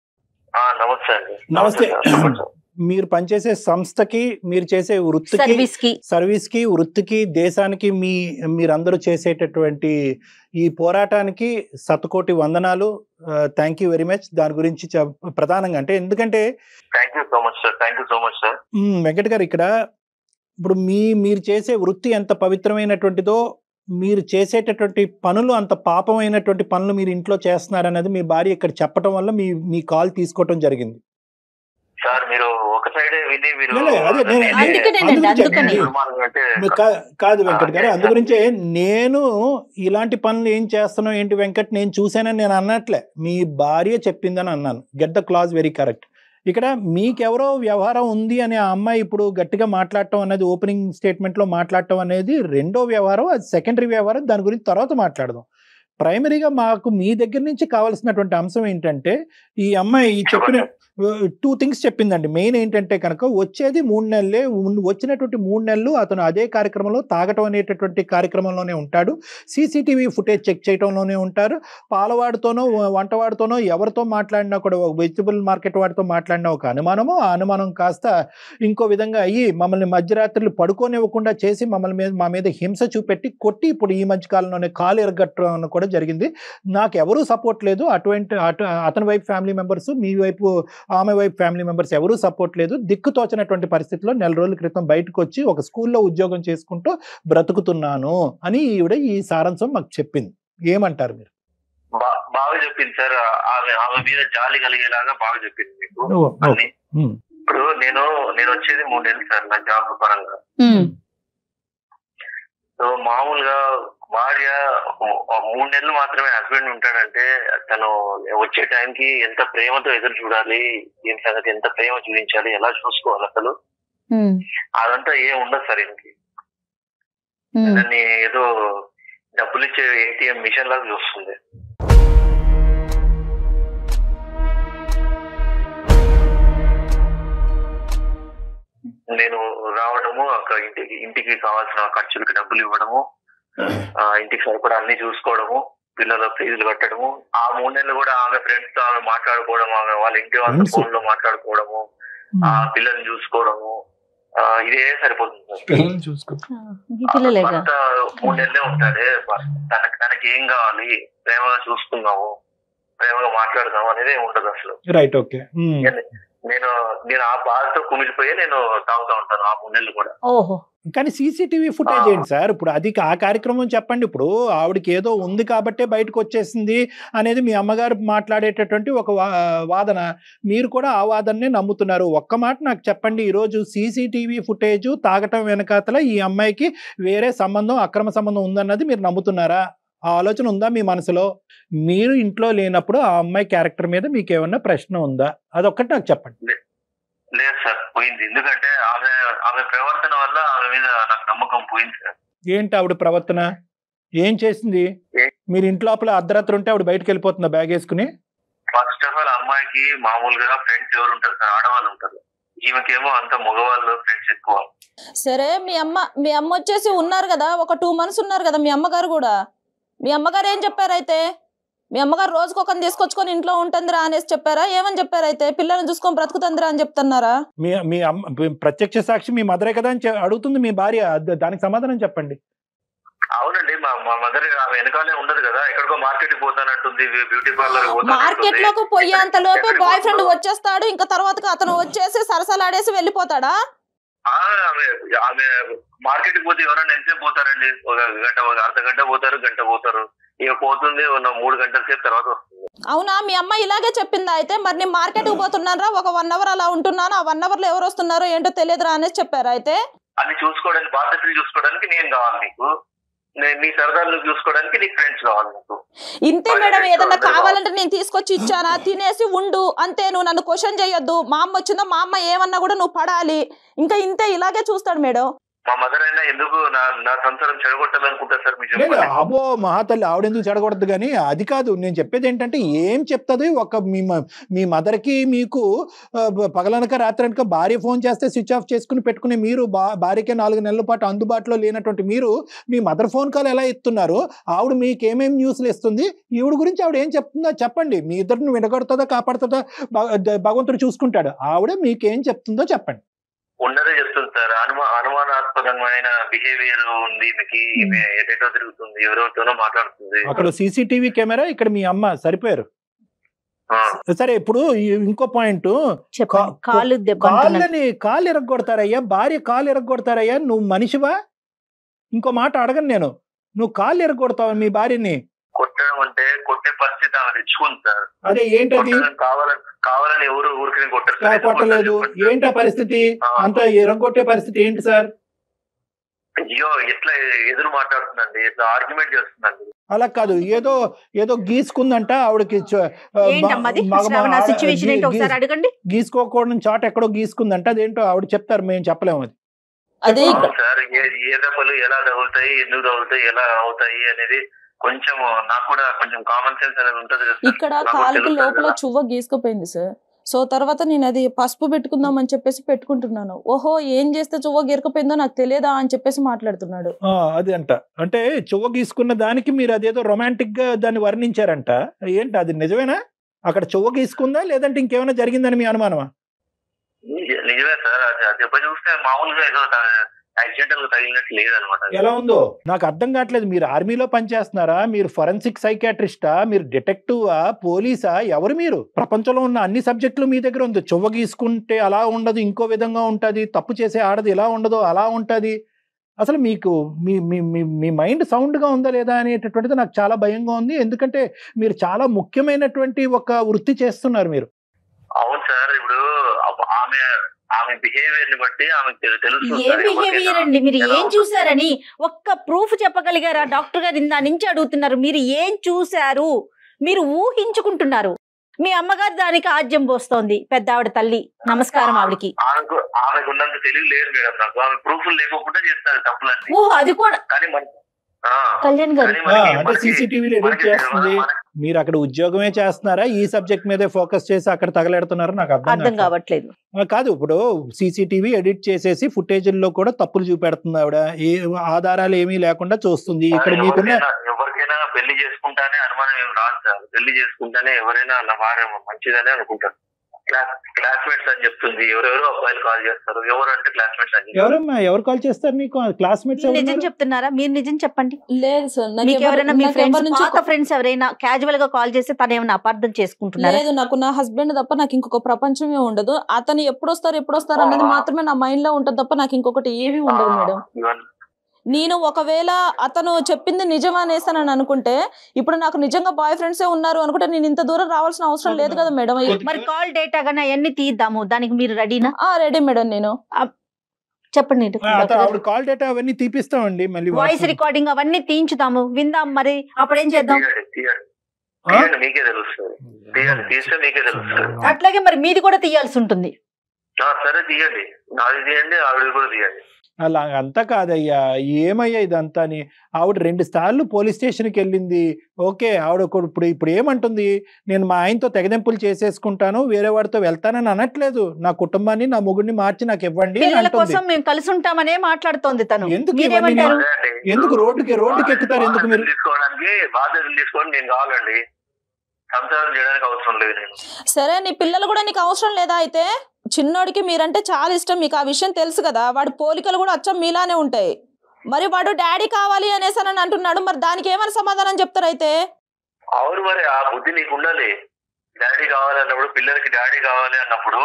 ఆ, నమస్తే అండి నమస్తే. సార్, చెప్పండి సార్. మీరు పనిచేసే సంస్థకి మీరు చేసే వృత్తికి సర్వీస్ కి సర్వీస్ కి వృత్తికి దేశానికి మీ మీరందరూ చేసేటటువంటి ఈ పోరాటానికి శతకోటి వందనాలు థ్యాంక్ యూ వెరీ మచ్ దాని గురించి చెప్- ప్రధానంగా అంటే ఎందుకంటే thank you so much sir thank you so much sir మ్, వెంకట్ గారు ఇక్కడ ఇప్పుడు మీ మీరు చేసే వృత్తి ఎంత పవిత్రమైనటువంటిదో మీరు చేసేటటువంటి పనులు అంత పాపమైనటువంటి పనులు మీరు ఇంట్లో చేస్తున్నారనేది మీ భార్య ఇక్కడ చెప్పడం వల్ల మీ మీ కాల్ తీసుకోవటం జరిగింది సార్ మీరు ఒక సైడే విని మీరు లే, లే, అదే నేను- అందుకనేనండి, అందుకనే అందుకనే. అనుమానం అంటే మీ కా- కాదు వెంకట్ గారు ఆ, అందుగురించే నేను ఇలాంటి పనులు ఏం చేస్తున్నావు ఏంటి వెంకట్ నేను చూశానని నేను అన్నట్లే మీ భార్య చెప్పిందని అన్నాను get the clause very correct ఇక్కడ మీకెవరో వ్యవహారం ఉంది అని ఆ అమ్మాయి ఇప్పుడు గట్టిగా మాట్లాడటం అనేది ఓపెనింగ్ స్టేట్మెంట్లో మాట్లాడటం అనేది రెండో వ్యవహారం అది సెకండరీ వ్యవహారం దాని గురించి తర్వాత మాట్లాడదాం ప్రైమరీగా మాకు మీ దగ్గర నుంచి కావాల్సినటువంటి అంశం ఏంటంటే ఈ అమ్మాయి ఈ చెప్పిన టూ థింగ్స్ చెప్పిందండి మెయిన్ ఏంటంటే కనుక వచ్చేది మూడు నెలలే ఉన్- వచ్చినటువంటి మూడు నెలలు అతను అదే కార్యక్రమంలో తాగటం అనేటటువంటి కార్యక్రమంలోనే ఉంటాడు సీసీటీవీ ఫుటేజ్ చెక్ చేయడంలోనే ఉంటారు పాలవాడితోనో వ- వంటవాడితోనో ఎవరితో మాట్లాడినా కూడా వెజిటబుల్ మార్కెట్ వాడితో మాట్లాడినా ఒక అనుమానము ఆ అనుమానం కాస్త ఇంకో విధంగా అయ్యి మమ్మల్ని మధ్యరాత్రులు పడుకోనివ్వకుండా చేసి మమ్మల్ని మీద మా మీద హింస చూపెట్టి కొట్టి ఇప్పుడు ఈ మధ్య కాలంలోనే కాలు ఎరగట్టడం కూడా జరిగింది నాకు ఎవరూ సపోర్ట్ లేదు అటువంటి అటు అతని వైపు ఫ్యామిలీ మెంబర్స్ మీ వైపు ఆమె వైపు ఫ్యామిలీ మెంబర్స్ ఎవరూ సపోర్ట్ లేదు దిక్కు తోచనటువంటి పరిస్థితిలో నెల రోజుల క్రితం బయటకు వచ్చి ఒక స్కూల్లో ఉద్యోగం చేసుకుంటూ బ్రతుకుతున్నాను అని ఈవిడ ఈ సారాంశం మాకు చెప్పింది ఏమంటారు మీరు బా- బాగా చెప్పింది సార్ ఆమె ఆమె మీద జాలి కలిగేలాగా బాగా చెప్పింది మీకు ఓ, ఓ. అన్ని ఉమ్, ఇప్పుడు నేను నేను వచ్చేది మూడు నెలలు సార్ నా జాబ్ పరంగా ఉమ్, సో మామూలుగా భార్య ఒక మూడు నెలలు మాత్రమే హస్బెండ్ ఉంటాడంటే తను వచ్చే టైంకి ఎంత ప్రేమతో ఎదురు చూడాలి ఏం సంగతి ఎంత ప్రేమ చూపించాలి ఎలా చూసుకోవాలి అసలు ఉమ్, అదంతా ఏం ఉండదు సార్ ఇంటికి ఉమ్. దాన్ని ఏదో డబ్బులు ఇచ్చే ఏటీఎం మిషన్ లాగా చూస్తుంది నేను రావడము అక్కడ ఇంటికి ఇంటికి కావాల్సిన ఖర్చులకి డబ్బులు ఇవ్వడము ఆ ఇంటికి సరిపడా అన్ని చూసుకోవడము పిల్లల ఫీజులు కట్టడము ఆ మూడు నెలలు కూడా ఆమె ఫ్రెండ్స్ తో ఆమె మాట్లాడుకోవడం ఆమె వాళ్ళ ఇంటి వాళ్ళ Friends? ఫోన్ లో మాట్లాడుకోవడము ఆ పిల్లల్ని చూసుకోవడము ఆ ఇదే సరిపోతుంది సార్ పిల్లల్ని చూసుకో ఆ, మీ పిల్లలేగా భర్త మూడు నెలలే ఉంటాడే తనకి తనకి ఏం కావాలి ప్రేమగా చూసుకుందాము ప్రేమగా మాట్లాడదాము అనేది ఏమి ఉండదు అసలు రైట్ ఓకే నేను నేను ఆ బాధతో కుమిలిపోయి నేను తాగుతా ఉంటాను ఆ మూడు నెలలు కూడా ఓహో కానీ సీసీటీవీ ఫుటేజ్ ఏంటి సార్ ఇప్పుడు అది ఆ కార్యక్రమం చెప్పండి ఇప్పుడు ఆవిడకి ఏదో ఉంది కాబట్టే బయటకు వచ్చేసింది అనేది మీ అమ్మగారు మాట్లాడేటటువంటి ఒక వా- వాదన మీరు కూడా ఆ వాదననే నమ్ముతున్నారు ఒక్క మాట నాకు చెప్పండి ఈరోజు సీసీటీవీ ఫుటేజ్ తాగటం వెనకాతల ఈ అమ్మాయికి వేరే సంబంధం అక్రమ సంబంధం ఉందన్నది మీరు నమ్ముతున్నారా ఆ ఆలోచన ఉందా మీ మనసులో మీరు ఇంట్లో లేనప్పుడు ఆ అమ్మాయి క్యారెక్టర్ మీద మీకు ఏమన్నా ప్రశ్న ఉందా అదొక్కటి నాకు చెప్పండి లేదు సార్ పోయింది ఎందుకంటే ఆమె ఆమె ప్రవర్తన వల్ల ఆమె మీద నాకు నమ్మకం పోయింది సార్ ఏంటి ఆవిడ ప్రవర్తన ఏం చేసింది ఏ- మీరు ఇంటి లోపల అర్ధరాత్రి ఉంటే ఆవిడ బయటకు వెళ్ళిపోతుందా బ్యాగ్ వేసుకుని అమ్మాయికి మామూలుగా ఫ్రెండ్స్ ఎవరు ఉంటారు సార్ ఆడవాళ్ళు ఉంటారు ఈమెకేమో అంత మగవాళ్ళు ఫ్రెండ్స్ ఎక్కువ సరే మీ అమ్మ మీ అమ్మ వచ్చేసి ఉన్నారు కదా ఒక టూ మంత్స్ ఉన్నారు కదా మీ అమ్మగారు కూడా మీ అమ్మగారు ఏం చెప్పారు అయితే మీ అమ్మగారు రోజుకి ఒకరిని తీసుకొచ్చుకొని ఇంట్లో ఉంటుందిరా అనేసి చెప్పారా ఏమని చెప్పారు అయితే పిల్లల్ని చూసుకొని బ్రతుకుతుందిరా అని చెప్తున్నారా మీ మీ అమ్మ ప్రత్యక్ష సాక్షి మీ మదరే కదా అని చె- అడుగుతుంది మీ భార్య అద- దానికి సమాధానం చెప్పండి అవునండి మా మా మదర్ ఆమె వెనకాలే ఉండదు కదా ఎక్కడికో మార్కెట్ కి పోతానంటుంది బ్యూటీ పార్లర్ మార్కెట్ లోకి పోయేంత లోపే బాయ్ ఫ్రెండ్ వచ్చేస్తాడు ఇంకా తర్వాత అతను వచ్చేసి సరసలాడేసి వెళ్ళిపోతాడా ఆమె ఆమె మార్కెట్ కి పోతే ఎవరైనా ఎంతసేపు పోతారండి ఒక గంట ఒక అర్ధ గంట పోతారు గంట పోతారు ఇక పోతుంది ఉన్న మూడు గంటల సేపు తర్వాత వస్తుంది అవునా మీ అమ్మ ఇలాగే చెప్పిందా అయితే మరి నేను మార్కెట్ కి పోతున్నారా ఒక వన్ అవర్ అలా ఉంటున్నాను ఆ వన్ అవర్ లో ఎవరు వస్తున్నారో ఏంటో తెలియదురా అనేసి చెప్పారా అయితే అన్ని చూసుకోవడానికి బాధ్యతలు చూసుకోవడానికి నేను కావాలి నీకు నే- నీ సరదాలు చూసుకోవడానికి నీకు ఫ్రెండ్స్ కావాలి నీకు ఇంతే మేడం ఏదన్నా కావాలంటే నేను తీసుకొచ్చి ఇచ్చానా తినేసి ఉండు అంతే నువ్వు నన్ను క్వశ్చన్ చేయొద్దు మా అమ్మ వచ్చిందా మా అమ్మ ఏమన్నా కూడా నువ్వు పడాలి ఇంకా ఇంతే ఇలాగే చూస్తాడు మేడం మా మదర్ అయినా ఎందుకు నా నా సంసారం చెడగొట్టాలనుకుంటా సార్ మీరు లేదు చెప్పండి అబో మహాతల్లి ఆవిడెందుకు చెడగొడదు కానీ అది కాదు నేను చెప్పేది ఏంటంటే ఏం చెప్తుంది ఒక మీ మ- మీ మదర్కి మీకు ఆ, బ- పగలనక రాత్రనక భార్య ఫోన్ చేస్తే స్విచ్ ఆఫ్ చేసుకుని పెట్టుకుని మీరు బా భార్యకి నాలుగు నెలల పాటు అందుబాటులో లేనటువంటి మీరు మీ మదర్ ఫోన్ కాల్ ఎలా ఎత్తున్నారు ఆవిడ మీకు ఏమేమి న్యూస్లు ఇస్తుంది ఈవిడ గురించి ఆవిడ ఏం చెప్తుందో చెప్పండి మీ ఇద్దరిని విడగొడుతుందా కాపాడుతుందా భ- ద- భగవంతుడు చూసుకుంటాడు ఆవిడ మీకేం చెప్తుందో చెప్పండి ఉన్నదే చెప్తుంది సార్ అనుమా అనుమానాస్పదమైన బిహేవియర్ ఉంది మీకు ఈమె ఎటెటో తిరుగుతుంది ఎవరెవరితోనో మాట్లాడుతుంది అక్కడ సీసీటీవీ కెమెరా ఇక్కడ మీ అమ్మ సరిపోయారు ఆ, సరే ఇప్పుడు ఈ- ఇంకో పాయింట్ చెప్పండి కా- కాలు దెబ్బ అంటున్నారు. కాళ్ళని కాళ్ళు ఎరగొడతారయ్యా భార్య కాళ్ళు ఎరగొడతారయ్యా నువ్వు మనిషివా ఇంకో మాట అడగను నేను నువ్వు కాళ్ళు ఎరగొడతావు మీ భార్యని కొట్టడం అంటే కొట్టే పరిస్థితి ఆమె తెచ్చుకుంది సార్ అదే ఏంటది కొట్టడం కావాలని కావాలని ఎవరు ఊరికి కొట్టరు కా- కొట్టలేదు ఏంటా పరిస్థితి అంత ఎరగొట్టే పరిస్థితి ఏంటి సార్ అయ్యో ఎట్లా ఎదురు మాట్లాడుతుందండి ఎట్లా ఆర్గ్యుమెంట్ చేస్తుందండి అలా కాదు ఏదో ఏదో గీసుకుందంట ఆవిడకి చ- ఆ, ఏంటమ్మా అది మగ- శ్రవణ మగ- సిచ్యువేషన్ ఏంటో గీ- ఒకసారి అడగండి గీసుకోకూడని చాట ఎక్కడో గీసుకుందంట అదేంటో ఆవిడ చెప్తారు మేము చెప్పలేము అది అదే అవును సార్ ఏ ఏ దెబ్బలు ఎలా తగులుతాయి ఎందుకు తగులుతాయి ఎలా అవుతాయి అనేది కొంచెం నాకు కూడా కొంచెం కామన్ సెన్స్ అనేది ఉంటది కదా సార్. ఇక్కడ నాకు కాలుకి తెలుస్తుంది లోపల కదా. చువ్వ గీసుకుపోయింది సార్ సో తర్వాత నేను అది పసుపు పెట్టుకుందాం అని చెప్పేసి పెట్టుకుంటున్నాను ఓహో ఏం చేస్తే చువ్వ గీరకపోయిందో నాకు తెలియదా అని చెప్పేసి మాట్లాడుతున్నాడు ఆ, అది అంట అంటే చువ్వ గీసుకున్న దానికి మీరు అదేదో రొమాంటిక్ గా దాన్ని వర్ణించారంట ఏంటి అది నిజమేనా అక్కడ చువ్వ గీసుకుందా లేదంటే ఇంకేమైనా జరిగిందని మీ అనుమానమా నిజ- నిజమే సార్ అది ఆ దెబ్బ చూస్తే మామూలుగా ఏదో యాక్సిడెంటల్ గా తగిలినట్టు లేదనమాట ఎలా ఉందో నాకు అర్థం కావట్లేదు మీరు ఆర్మీలో పనిచేస్తున్నారా మీరు ఫొరెన్సిక్ సైకాట్రిస్టా మీరు డిటెక్టివా పోలీసా ఎవరు మీరు ప్రపంచంలో ఉన్న అన్ని సబ్జెక్టులు మీ దగ్గర ఉంది చువ్వ గీసుకుంటే అలా ఉండదు ఇంకో విధంగా ఉంటుంది తప్పు చేసే ఆడది ఇలా ఉండదు అలా ఉంటుంది అసలు మీకు మీ మీ మీ మీ మైండ్ సౌండ్గా ఉందా లేదా అనేటటువంటిది నాకు చాలా భయంగా ఉంది ఎందుకంటే మీరు చాలా ముఖ్యమైనటువంటి ఒక వృత్తి చేస్తున్నారు మీరు అవును సార్ ఇప్పుడు అప్ప- ఆమె ఆమె బిహేవియర్ ని బట్టి ఆమెకు తెలు- తెలుస్తుంది ఏ సార్ బిహేవియర్ ఎవరికైనా. అండి మీరు ఎలా ఏం ఉంటుంది. చూసారని ఒక్క ప్రూఫ్ చెప్పగలిగారా డాక్టర్ గారు ఇందా నుంచి అడుగుతున్నారు మీరు ఏం చూశారు మీరు ఊహించుకుంటున్నారు మీ అమ్మగారు దానికి ఆజ్యం పోస్తోంది పెద్ద ఆవిడ తల్లి నమస్కారం ఆవిడకి ఆమెకు ఆమెకు ఉన్నంత తెలివి లేదు మేడం నాకు ఆమె ప్రూఫ్ లేకోకుండా చేస్తారు తప్పులన్నీ ఓ అది కూడా కానీ మన ఆ, కళ్యాణ్ గారు కానీ మనకి- అంటే మనకి- సీసీటీవీలో ఎడిట్ మనకి చేస్తుంది మన- మీరు అక్కడ ఉద్యోగమే చేస్తున్నారా ఈ సబ్జెక్ట్ మీదే ఫోకస్ చేసి అక్కడ తగలెడుతున్నారా నాకు అర్థం అర్థం కావట్లేదు. కావట్లేదు ఆ, కాదు ఇప్పుడు సీసీటీవీ ఎడిట్ చేసేసి ఫుటేజ్ల్లో కూడా తప్పులు చూపెడుతుంది ఆవిడ ఏ ఆధారాలు ఏమీ లేకుండా చూస్తుంది ఇక్కడ మీకున్న ఎవరికైనా ఎవరికైనా పెళ్లి చేసుకుంటానే అనుమానం ఏం రాదు సార్ పెళ్లి చేసుకుంటానే ఎవరైనా నా భార్య మంచిదనే అనుకుంటారు క్లాస్ క్లాస్మేట్స్ అని చెప్తుంది ఎవరెవరో అబ్బాయిలు కాల్ చేస్తారు ఎవరు అంటే క్లాస్మేట్స్ అని చెప్తారు. ఎవరమ్మా ఎవరు కాల్ చేస్తారు నీకు క్లాస్మేట్స్ మీరు నిజం చెప్తున్నారా మీరు నిజం చెప్పండి లేదు సార్ నాకు మీకు ఎవరు- ఎవరైనా మీ నాకు ఫ్రెండ్స్ ఎవరి నుంచి పాత ఫ్రెండ్స్ ఎవరైనా క్యాజువల్ గా కాల్ చేస్తే తను ఏమైనా అపార్థం చేసుకుంటున్నారా లేదు నాకు నా హస్బెండ్ తప్ప నాకు ఇంకొక ప్రపంచమే ఉండదు అతను ఎప్పుడు వస్తారు ఎప్పుడు వస్తారు అన్నది మాత్రమే నా మైండ్ లో ఉంటది తప్ప నాకు ఇంకొకటి ఏమీ ఉండదు మేడం ఇవన్నీ నేను ఒకవేళ అతను చెప్పింది నిజం అనేసానని అనుకుంటే ఇప్పుడు నాకు నిజంగా బాయ్ ఫ్రెండ్సే ఉన్నారు అనుకుంటే నేను ఇంత దూరం రావాల్సిన అవసరం లేదు కదా మేడం మరి కాల్ డేటా గానీ అవన్నీ తీద్దాము దానికి మీరు రెడీనా ఆ రెడీ మేడం నేను చెప్పండి ఆవిడ కాల్ డేటా అవన్నీ తీపిస్తామండి మళ్ళీ వాయిస్ WhatsApp. రికార్డింగ్ అవన్నీ తీయించుదాము విందాం మరి అప్పుడేం చేద్దాం తీయండి తీయండి ఆ? తీయండి మీకే తెలుస్తుంది తీయండి తీస్తే మీకే తెలుస్తుంది అట్లాగే మరి మీది కూడా తీయాల్సి ఉంటుంది ఆ, సరే తీయండి నాది తీయండి ఆవిడ కూడా తీయండి అలా అంతా కాదయ్యా ఏమయ్యా ఇదంతా అని ఆవిడ రెండు సార్లు పోలీస్ స్టేషన్కి వెళ్ళింది ఓకే ఆవిడ ఒక- ఇప్పుడు ఇప్పుడు ఏమంటుంది నేను మా ఆయనతో తెగదెంపులు చేసేసుకుంటాను వేరే వాడితో వెళ్తానని అనట్లేదు నా కుటుంబాన్ని నా మొగుడిని మార్చి నాకు ఇవ్వండి అని పిల్లల అంటుంది కోసం మేము కలిసి ఉంటామనే మాట్లాడుతోంది తను ఎందుకు మీరేమంటారు అదే అండి. ఎందుకు రోడ్డుకి రోడ్డుకి ఎక్కుతారు ఎందుకు మీరు బాధ్యతలు తీసుకోవడానికి బాధ్యతలు తీసుకోవడం నేను కావాలండి సంసారం చేయడానికి అవసరం లేదు నేను సరే నీ పిల్లలు కూడా నీకు అవసరం లేదా అయితే చిన్నోడికి మీరంటే చాలా ఇష్టం మీకు ఆ విషయం తెలుసు కదా వాడి పోలికలు కూడా అచ్చం మీలానే ఉంటాయి మరి వాడు డాడీ కావాలి అనేసి అని అంటున్నాడు మరి దానికి ఏమైనా సమాధానం చెప్తారు అయితే అవును మరి ఆ బుద్ధి నీకు ఉండాలి డాడీ కావాలి అన్నప్పుడు పిల్లలకి డాడీ కావాలి అన్నప్పుడు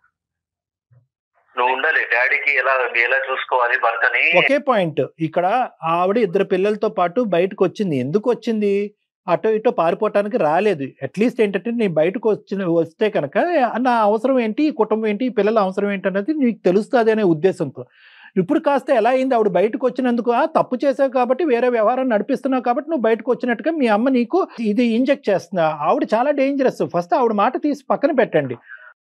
నువ్వు ఉండాలి డాడీకి ఎలా ఎలా చూసుకోవాలి భర్తని ఒకే పాయింట్ ఇక్కడ ఆవిడ ఇద్దరు పిల్లలతో పాటు బయటకు వచ్చింది ఎందుకు వచ్చింది అటో ఇటో పారిపోవటానికి రాలేదు అట్లీస్ట్ ఏంటంటే నేను బయటకు వచ్చిన వస్తే కనుక నా అవసరం ఏంటి ఈ కుటుంబం ఏంటి ఈ పిల్లల అవసరం ఏంటి అన్నది నీకు తెలుస్తుంది అనే ఉద్దేశంతో ఇప్పుడు కాస్త ఎలా అయింది ఆవిడ బయటకు వచ్చినందుకు ఆ తప్పు చేసావు కాబట్టి వేరే వ్యవహారం నడిపిస్తున్నావు కాబట్టి నువ్వు బయటకు వచ్చినట్టుగా మీ అమ్మ నీకు ఇది ఇంజెక్ట్ చేస్తుందా ఆవిడ చాలా డేంజరస్ ఫస్ట్ ఆవిడ మాట తీసి పక్కన పెట్టండి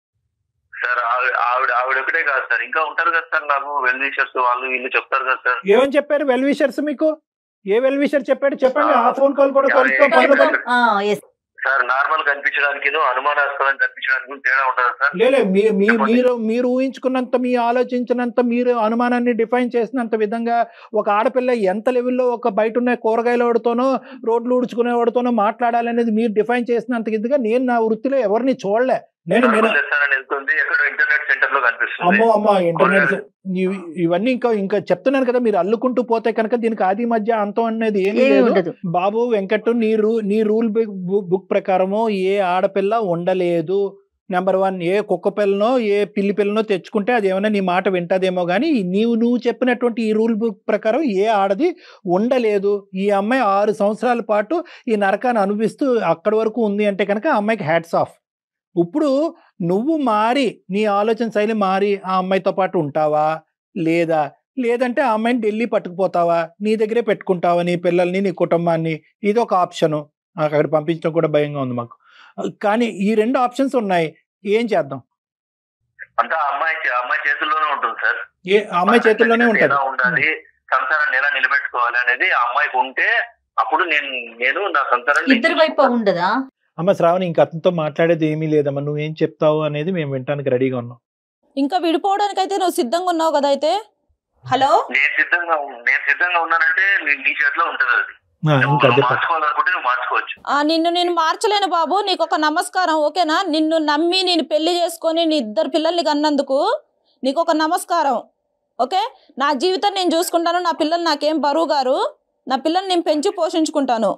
సార్ ఆవిడ ఆవిడ ఆవిడ ఒకటే కాదు సార్ ఇంకా ఉంటారు కదా సార్ నాకు వెల్ విషర్స్ వాళ్ళు వీళ్ళు చెప్తారు కదా సార్ ఏమని చెప్పారు వెల్ విషర్స్ మీకు ఏ వెల్ విషర్ చెప్పాడు చెప్పండి ఆ ఫోన్ కాల్ కూడా కలుపుకో ఎవరు- పనులు పనులు. ఆ, yes. సార్ నార్మల్ కనిపించడానికి అనుమానాస్పదం కనిపించడానికి తేడా ఉండదు సార్ లేలే మీ మీ- మీరు మీరు ఊహించుకున్నంత మీ ఆలోచించినంత మీరు అనుమానాన్ని డిఫైన్ చేసినంత విధంగా ఒక ఆడపిల్ల ఎంత లెవెల్లో ఒక బయట ఉన్న కూరగాయలవాడితోనో రోడ్లు ఊడ్చుకునేవాడితోనో మాట్లాడాలనేది మీరు డిఫైన్ చేసినంత ఇదిగా నేను నా వృత్తిలో ఎవరిని చూడలే నేను నేను నార్మల్ లెసన్ అని వెళ్తుంది ఎక్కడో ఇంటర్నెట్ సెంటర్ లో కనిపిస్తుంది అమ్మో అమ్మో ఇంటర్నెట్ ఇవి- ఇవన్నీ ఇంకా ఇంకా చెప్తున్నాను కదా మీరు అల్లుకుంటూ పోతే కనుక దీనికి ఆది మధ్య అంతం అనేది ఏమీ ఏమీ లేదు ఉండదు బాబు వెంకట్ నీ రూ నీ రూల్ బుక్ బుక్ ప్రకారము ఏ ఆడపిల్ల ఉండలేదు నెంబర్ వన్ ఏ కుక్క పిల్లనో ఏ పిల్లి పిల్లనో తెచ్చుకుంటే అది ఏమైనా నీ మాట వింటదేమో కానీ నీవు నువ్వు చెప్పినటువంటి ఈ రూల్ బుక్ ప్రకారం ఏ ఆడది ఉండలేదు ఈ అమ్మాయి ఆరు సంవత్సరాల పాటు ఈ నరకాన్ని అనుభవిస్తూ అక్కడి వరకు ఉంది అంటే కనుక ఆ అమ్మాయికి హ్యాట్స్ ఆఫ్ ఇప్పుడు నువ్వు మారి నీ ఆలోచన శైలి మారి ఆ అమ్మాయితో పాటు ఉంటావా లేదా లేదంటే ఆ అమ్మాయిని ఢిల్లీ పట్టుకుపోతావా నీ దగ్గరే పెట్టుకుంటావా నీ పిల్లల్ని నీ కుటుంబాన్ని ఇది ఒక ఆప్షను నాకు అక్కడ పంపించడం కూడా భయంగా ఉంది మాకు కానీ ఈ రెండు ఆప్షన్స్ ఉన్నాయి ఏం చేద్దాం అంతా అమ్మాయి చే- అమ్మాయి చేతుల్లోనే ఉంటుంది సార్ ఏ ఆ అమ్మాయి చేతుల్లోనే ఉంటుంది ఎలా ఉండాలి సంసారాన్ని ఎలా నిలబెట్టుకోవాలి అనేది ఆ అమ్మాయికి ఉంటే అప్పుడు నేను నేను నా సంసారాన్ని ఇద్దరి వైపు ఉండదా అమ్మ శ్రావణి ఇంక అతనితో మాట్లాడేది ఏమీ లేదమ్మా నువ్వేం చెప్తావు అనేది మేము వినడానికి రెడీగా ఉన్నాం ఇంకా విడిపోవడానికి అయితే నువ్వు సిద్ధంగా ఉన్నావు కదా అయితే హలో నేను సిద్ధంగా ఉన్- నేను సిద్ధంగా ఉన్నానంటే నీ- నీ చేతిలో ఉంటుంది అది ఆ, నువ్వు ఇంకా అదే పట్టు. మార్చుకోవాలనుకుంటే నువ్వు మార్చుకోవచ్చు ఆ, నిన్ను నేను మార్చలేను బాబు నీకు ఒక నమస్కారం ఓకేనా నిన్ను నమ్మి నేను పెళ్లి చేసుకొని నీ ఇద్దరు పిల్లల్ని కన్నందుకు నీకు ఒక నమస్కారం ఓకే నా జీవితం నేను చూసుకుంటాను నా పిల్లలు నాకేం బరువు గారు నా పిల్లల్ని నేను పెంచి పోషించుకుంటాను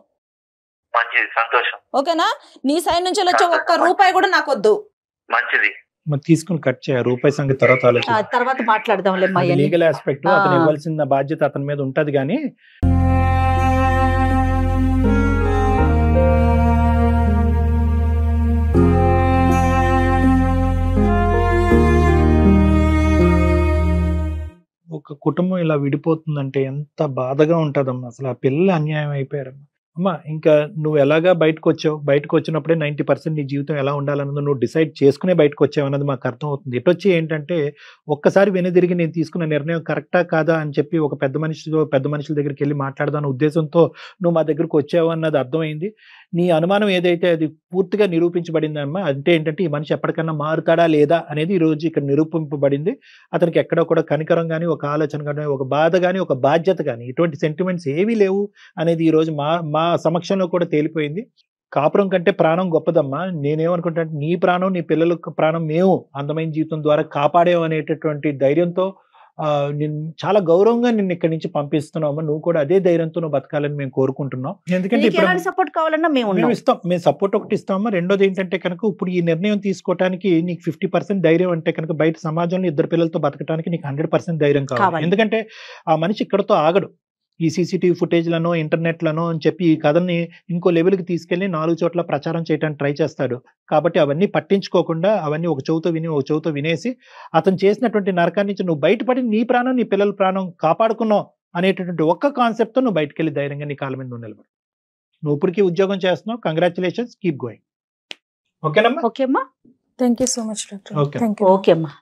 మంచిది సంతోషం ఓకేనా నీ సైడ్ నుంచి వచ్చే ఒక్క రూపాయి కూడా నాకు వద్దు మంచిది మరి తీసుకుని కట్ చేయ రూపాయి సంగతి తర్వాత ఆ, ఆలోచన తర్వాత మాట్లాడదాంలే అమ్మాయి లీగల్ ఆస్పెక్ట్ ఆ. అతను ఇవ్వాల్సిన బాధ్యత అతని మీద ఉంటది కానీ ఒక కుటుంబం ఇలా విడిపోతుందంటే ఎంత బాధగా ఉంటుందమ్మా అసలు ఆ పిల్లలు అన్యాయం అయిపోయారమ్మా అమ్మా ఇంకా నువ్వు ఎలాగా బయటకు వచ్చావు బయటకు వచ్చినప్పుడే నైంటీ పర్సెంట్ నీ జీవితం ఎలా ఉండాలన్నది నువ్వు డిసైడ్ చేసుకునే బయటకు వచ్చావు అన్నది మాకు అర్థం అవుతుంది ఎటొచ్చి ఏంటంటే ఒక్కసారి వెనుదిరిగి నేను తీసుకున్న నిర్ణయం కరెక్టా కాదా అని చెప్పి ఒక పెద్ద మనిషితో పెద్ద మనుషుల దగ్గరికి వెళ్ళి మాట్లాడదాని ఉద్దేశంతో నువ్వు మా దగ్గరకు వచ్చావు అన్నది అర్థమైంది నీ అనుమానం ఏదైతే అది పూర్తిగా నిరూపించబడిందమ్మా అంటే ఏంటంటే ఈ మనిషి ఎప్పటికన్నా మారుతాడా లేదా అనేది ఈ రోజు ఇక్కడ నిరూపింపబడింది అతనికి ఎక్కడ కూడా కనికరం కానీ ఒక ఆలోచన కానీ ఒక బాధ కానీ ఒక బాధ్యత కానీ ఇటువంటి సెంటిమెంట్స్ ఏవీ లేవు అనేది ఈ రోజు మా మా సమక్షంలో కూడా తేలిపోయింది కాపురం కంటే ప్రాణం గొప్పదమ్మా నేనేమనుకుంటా అంటే నీ ప్రాణం నీ పిల్లల ప్రాణం మేము అందమైన జీవితం ద్వారా కాపాడేం అనేటటువంటి ధైర్యంతో ఆ, నిన్ను చాలా గౌరవంగా నిన్ను ఇక్కడి నుంచి పంపిస్తున్నాము నువ్వు కూడా అదే ధైర్యంతో నువ్వు బతకాలని మేము కోరుకుంటున్నాం ఎందుకంటే నీకు ఇప్పుడు ఎలాంటి సపోర్ట్ కావాలన్నా మేము మేము ఉన్నాం ఇస్తాం మేము సపోర్ట్ ఒకటి ఇస్తామా రెండోది ఏంటంటే కనుక ఇప్పుడు ఈ నిర్ణయం తీసుకోవడానికి నీకు ఫిఫ్టీ పర్సెంట్ ధైర్యం అంటే కనుక బయట సమాజంలో ఇద్దరు పిల్లలతో బతకడానికి నీకు హండ్రెడ్ పర్సెంట్ ధైర్యం కావాలి కావాలి. ఎందుకంటే ఆ మనిషి ఇక్కడతో ఆగడు ఈ సీసీటీవీ ఫుటేజ్లను ఇంటర్నెట్లను అని చెప్పి ఈ కథని ఇంకో లెవెల్కి తీసుకెళ్లి నాలుగు చోట్ల ప్రచారం చేయడానికి ట్రై చేస్తాడు కాబట్టి అవన్నీ పట్టించుకోకుండా అవన్నీ ఒక చెవుతో విని ఒక చెవుతో వినేసి అతను చేసినటువంటి నరకాన్ని నుంచి నువ్వు బయటపడి నీ ప్రాణం నీ పిల్లల ప్రాణం కాపాడుకున్నావు అనేటటువంటి ఒక్క కాన్సెప్ట్తో నువ్వు బయటకు వెళ్ళి ధైర్యంగా నీ కాళ్ళ మీద నువ్వు నిలబడు నువ్వు ఇప్పటికీ ఉద్యోగం చేస్తున్నావు కంగ్రాచులేషన్స్ కీప్ గోయింగ్ ఓకేనమ్మా ఓకే అమ్మా thank you so much doctor Okay. Thank you okay అమ్మా